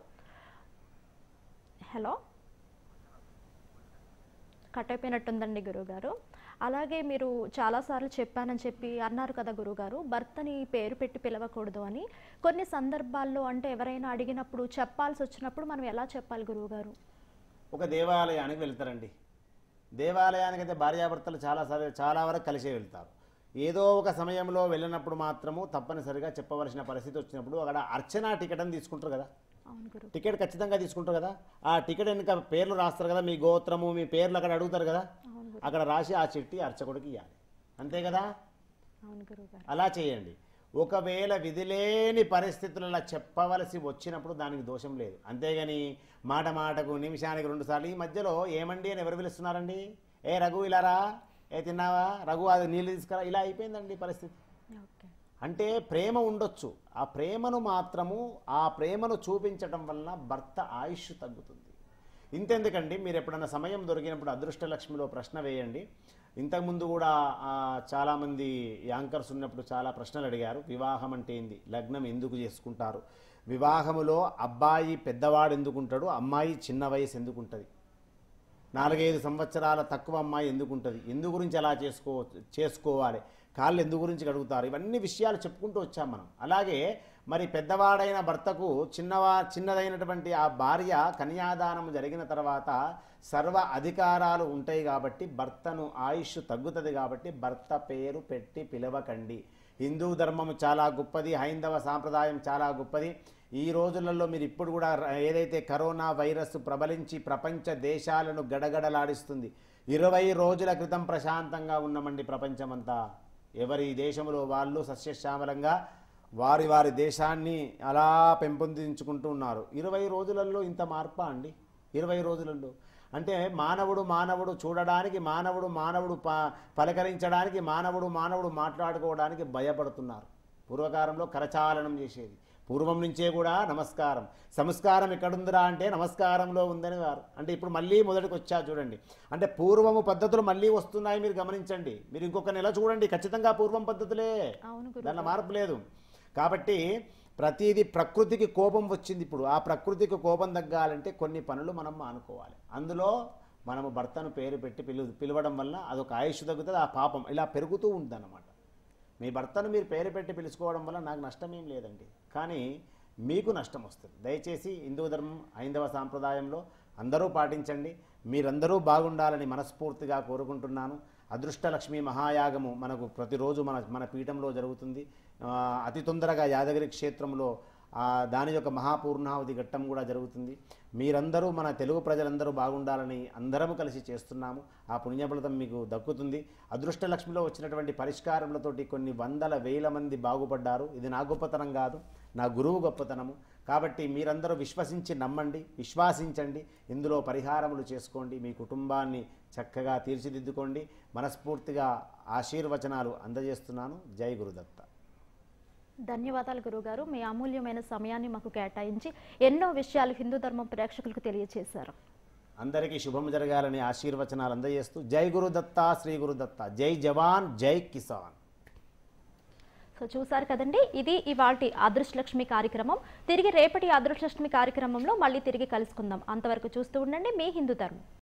హలో కట్ అయిపోయినట్టుందండి గురువుగారు అలాగే మీరు చాలాసార్లు చెప్పానని చెప్పి అన్నారు కదా గురువుగారు భర్తని పేరు పెట్టి పిలవకూడదు అని కొన్ని సందర్భాల్లో అంటే ఎవరైనా అడిగినప్పుడు చెప్పాల్సి వచ్చినప్పుడు మనం ఎలా చెప్పాలి గురువుగారు ఒక దేవాలయానికి వెళ్తారండి దేవాలయానికి అయితే భార్యాభర్తలు చాలా సరే చాలా వరకు కలిసే వెళ్తారు ఏదో ఒక సమయంలో వెళ్ళినప్పుడు మాత్రము తప్పనిసరిగా చెప్పవలసిన పరిస్థితి వచ్చినప్పుడు అక్కడ అర్చన టికెట్ అని తీసుకుంటారు కదా అవును గురు టికెట్ ఖచ్చితంగా తీసుకుంటారు కదా ఆ టికెట్ వెనుక పేర్లు రాస్తారు కదా మీ గోత్రము మీ పేర్లు అక్కడ అడుగుతారు కదా అవును గురు అక్కడ రాసి ఆ చిట్టి అర్చకుడికి ఇవ్వాలి అంతే కదా అవును గురువుగారు అలా చేయండి ఒకవేళ విధిలేని పరిస్థితులలో చెప్పవలసి వచ్చినప్పుడు దానికి దోషం లేదు అంతేగాని మాట మాటకు నిమిషానికి రెండు సార్లు ఈ మధ్యలో ఏమండి అని ఎవరు పిలుస్తున్నారండి ఏ రఘు ఇలా రా ఏ తిన్నావా రఘు అది నీళ్ళు తీసుకురా ఇలా అయిపోయిందండి పరిస్థితి ఓకే అంటే ప్రేమ ఉండొచ్చు ఆ ప్రేమను మాత్రము ఆ ప్రేమను చూపించటం వలన భర్త ఆయుష్ తగ్గుతుంది ఇంతెందుకండి మీరు ఎప్పుడన్నా సమయం దొరికినప్పుడు అదృష్టలక్ష్మిలో ప్రశ్న వేయండి ఇంతకుముందు కూడా ఆ, చాలామంది యాంకర్స్ ఉన్నప్పుడు చాలా ప్రశ్నలు అడిగారు వివాహం అంటే ఏంది లగ్నం ఎందుకు చేసుకుంటారు వివాహములో అబ్బాయి పెద్దవాడు ఎందుకుంటాడు అమ్మాయి చిన్న వయసు ఎందుకుంటుంది నాలుగైదు సంవత్సరాల తక్కువ అమ్మాయి ఎందుకు ఉంటుంది ఎందు గురించి అలా చేసుకో చేసుకోవాలి కాళ్ళు ఎందు గురించి కడుగుతారు ఇవన్నీ విషయాలు చెప్పుకుంటూ వచ్చాం మనం అలాగే మరి పెద్దవాడైన భర్తకు చిన్నవా చిన్నదైనటువంటి ఆ భార్య కన్యాదానం జరిగిన తర్వాత సర్వ అధికారాలు ఉంటాయి కాబట్టి భర్తను ఆయుష్ తగ్గుతుంది కాబట్టి భర్త పేరు పెట్టి పిలవకండి హిందూ ధర్మం చాలా గొప్పది హైందవ సాంప్రదాయం చాలా గొప్పది ఈ రోజులలో మీరు ఇప్పుడు కూడా ర- ఏదైతే కరోనా వైరస్ ప్రబలించి ప్రపంచ దేశాలను గడగడలాడిస్తుంది ఇరవై రోజుల క్రితం ప్రశాంతంగా ఉన్నామండి ప్రపంచమంతా ఎవరి దేశంలో వాళ్ళు సస్యశ్యామలంగా వారి వారి దేశాన్ని అలా పెంపొందించుకుంటూ ఉన్నారు ఇరవై రోజులలో ఇంత మార్పా అండి ఇరవై రోజులలో అంటే మానవుడు మానవుడు చూడడానికి మానవుడు మానవుడు ప పలకరించడానికి మానవుడు మానవుడు మాట్లాడుకోవడానికి భయపడుతున్నారు పూర్వకాలంలో కరచాలనం చేసేది పూర్వం నుంచే కూడా నమస్కారం సంస్కారం ఎక్కడుందిరా అంటే నమస్కారంలో ఉందని వారు అంటే ఇప్పుడు మళ్ళీ మొదటికి వచ్చా చూడండి అంటే పూర్వము పద్ధతులు మళ్ళీ వస్తున్నాయి మీరు గమనించండి మీరు ఇంకొక నెల చూడండి ఖచ్చితంగా పూర్వం పద్ధతులే అవును గురు దానిలో మార్పు లేదు కాబట్టి ప్రతిదీ ప్రకృతికి కోపం వచ్చింది ఇప్పుడు ఆ ప్రకృతికి కోపం తగ్గాలంటే కొన్ని పనులు మనం మానుకోవాలి అందులో మనము భర్తను పేరు పెట్టి పిలు పిలవడం వల్ల అదొక ఆయుష్ తగ్గుతుంది ఆ పాపం ఇలా పెరుగుతూ ఉంటుంది మీ భర్తను మీరు పేరు పెట్టి పిలుచుకోవడం వల్ల నాకు నష్టం ఏం లేదండి కానీ మీకు నష్టం వస్తుంది దయచేసి హిందూ ధర్మం హైందవ సాంప్రదాయంలో అందరూ పాటించండి మీరందరూ బాగుండాలని మనస్ఫూర్తిగా కోరుకుంటున్నాను అదృష్టలక్ష్మి మహాయాగము మనకు ప్రతిరోజు మన మన పీఠంలో జరుగుతుంది ఆ, అతి తొందరగా యాదగిరి క్షేత్రంలో ఆ, దాని యొక్క మహాపూర్ణావతి ఘట్టం కూడా జరుగుతుంది మీరందరూ మన తెలుగు ప్రజలందరూ బాగుండాలని అందరము కలిసి చేస్తున్నాము ఆ పుణ్యఫలితం మీకు దక్కుతుంది అదృష్టలక్ష్మిలో వచ్చినటువంటి పరిష్కారములతోటి కొన్ని వందల వేల మంది బాగుపడ్డారు ఇది నా గొప్పతనం కాదు నా గురువు గొప్పతనము కాబట్టి మీరందరూ విశ్వసించి నమ్మండి విశ్వాసించండి ఇందులో పరిహారములు చేసుకోండి మీ కుటుంబాన్ని చక్కగా తీర్చిదిద్దుకోండి మనస్ఫూర్తిగా ఆశీర్వచనాలు అందజేస్తున్నాను జై గురుదత్త ధన్యవాదాలు గురుగారు మీ అమూల్యమైన సమయాన్ని మాకు కేటాయించి ఎన్నో విషయాలు హిందూ ధర్మం ప్రేక్షకులకు తెలియజేశారు అందరికీ శుభం జరగాలని ఆశీర్వచనాలు అందజేస్తూ జై గురుదత్త శ్రీ గురుదత్త జై జవాన్ జై కిసాన్ సో చూసారు కదండి ఇది ఇవాల్టి అదృష్టలక్ష్మి కార్యక్రమం తిరిగి రేపటి అదృష్టలక్ష్మి కార్యక్రమంలో మళ్ళీ తిరిగి కలుసుకుందాం అంతవరకు చూస్తూ ఉండండి మీ హిందూ ధర్మం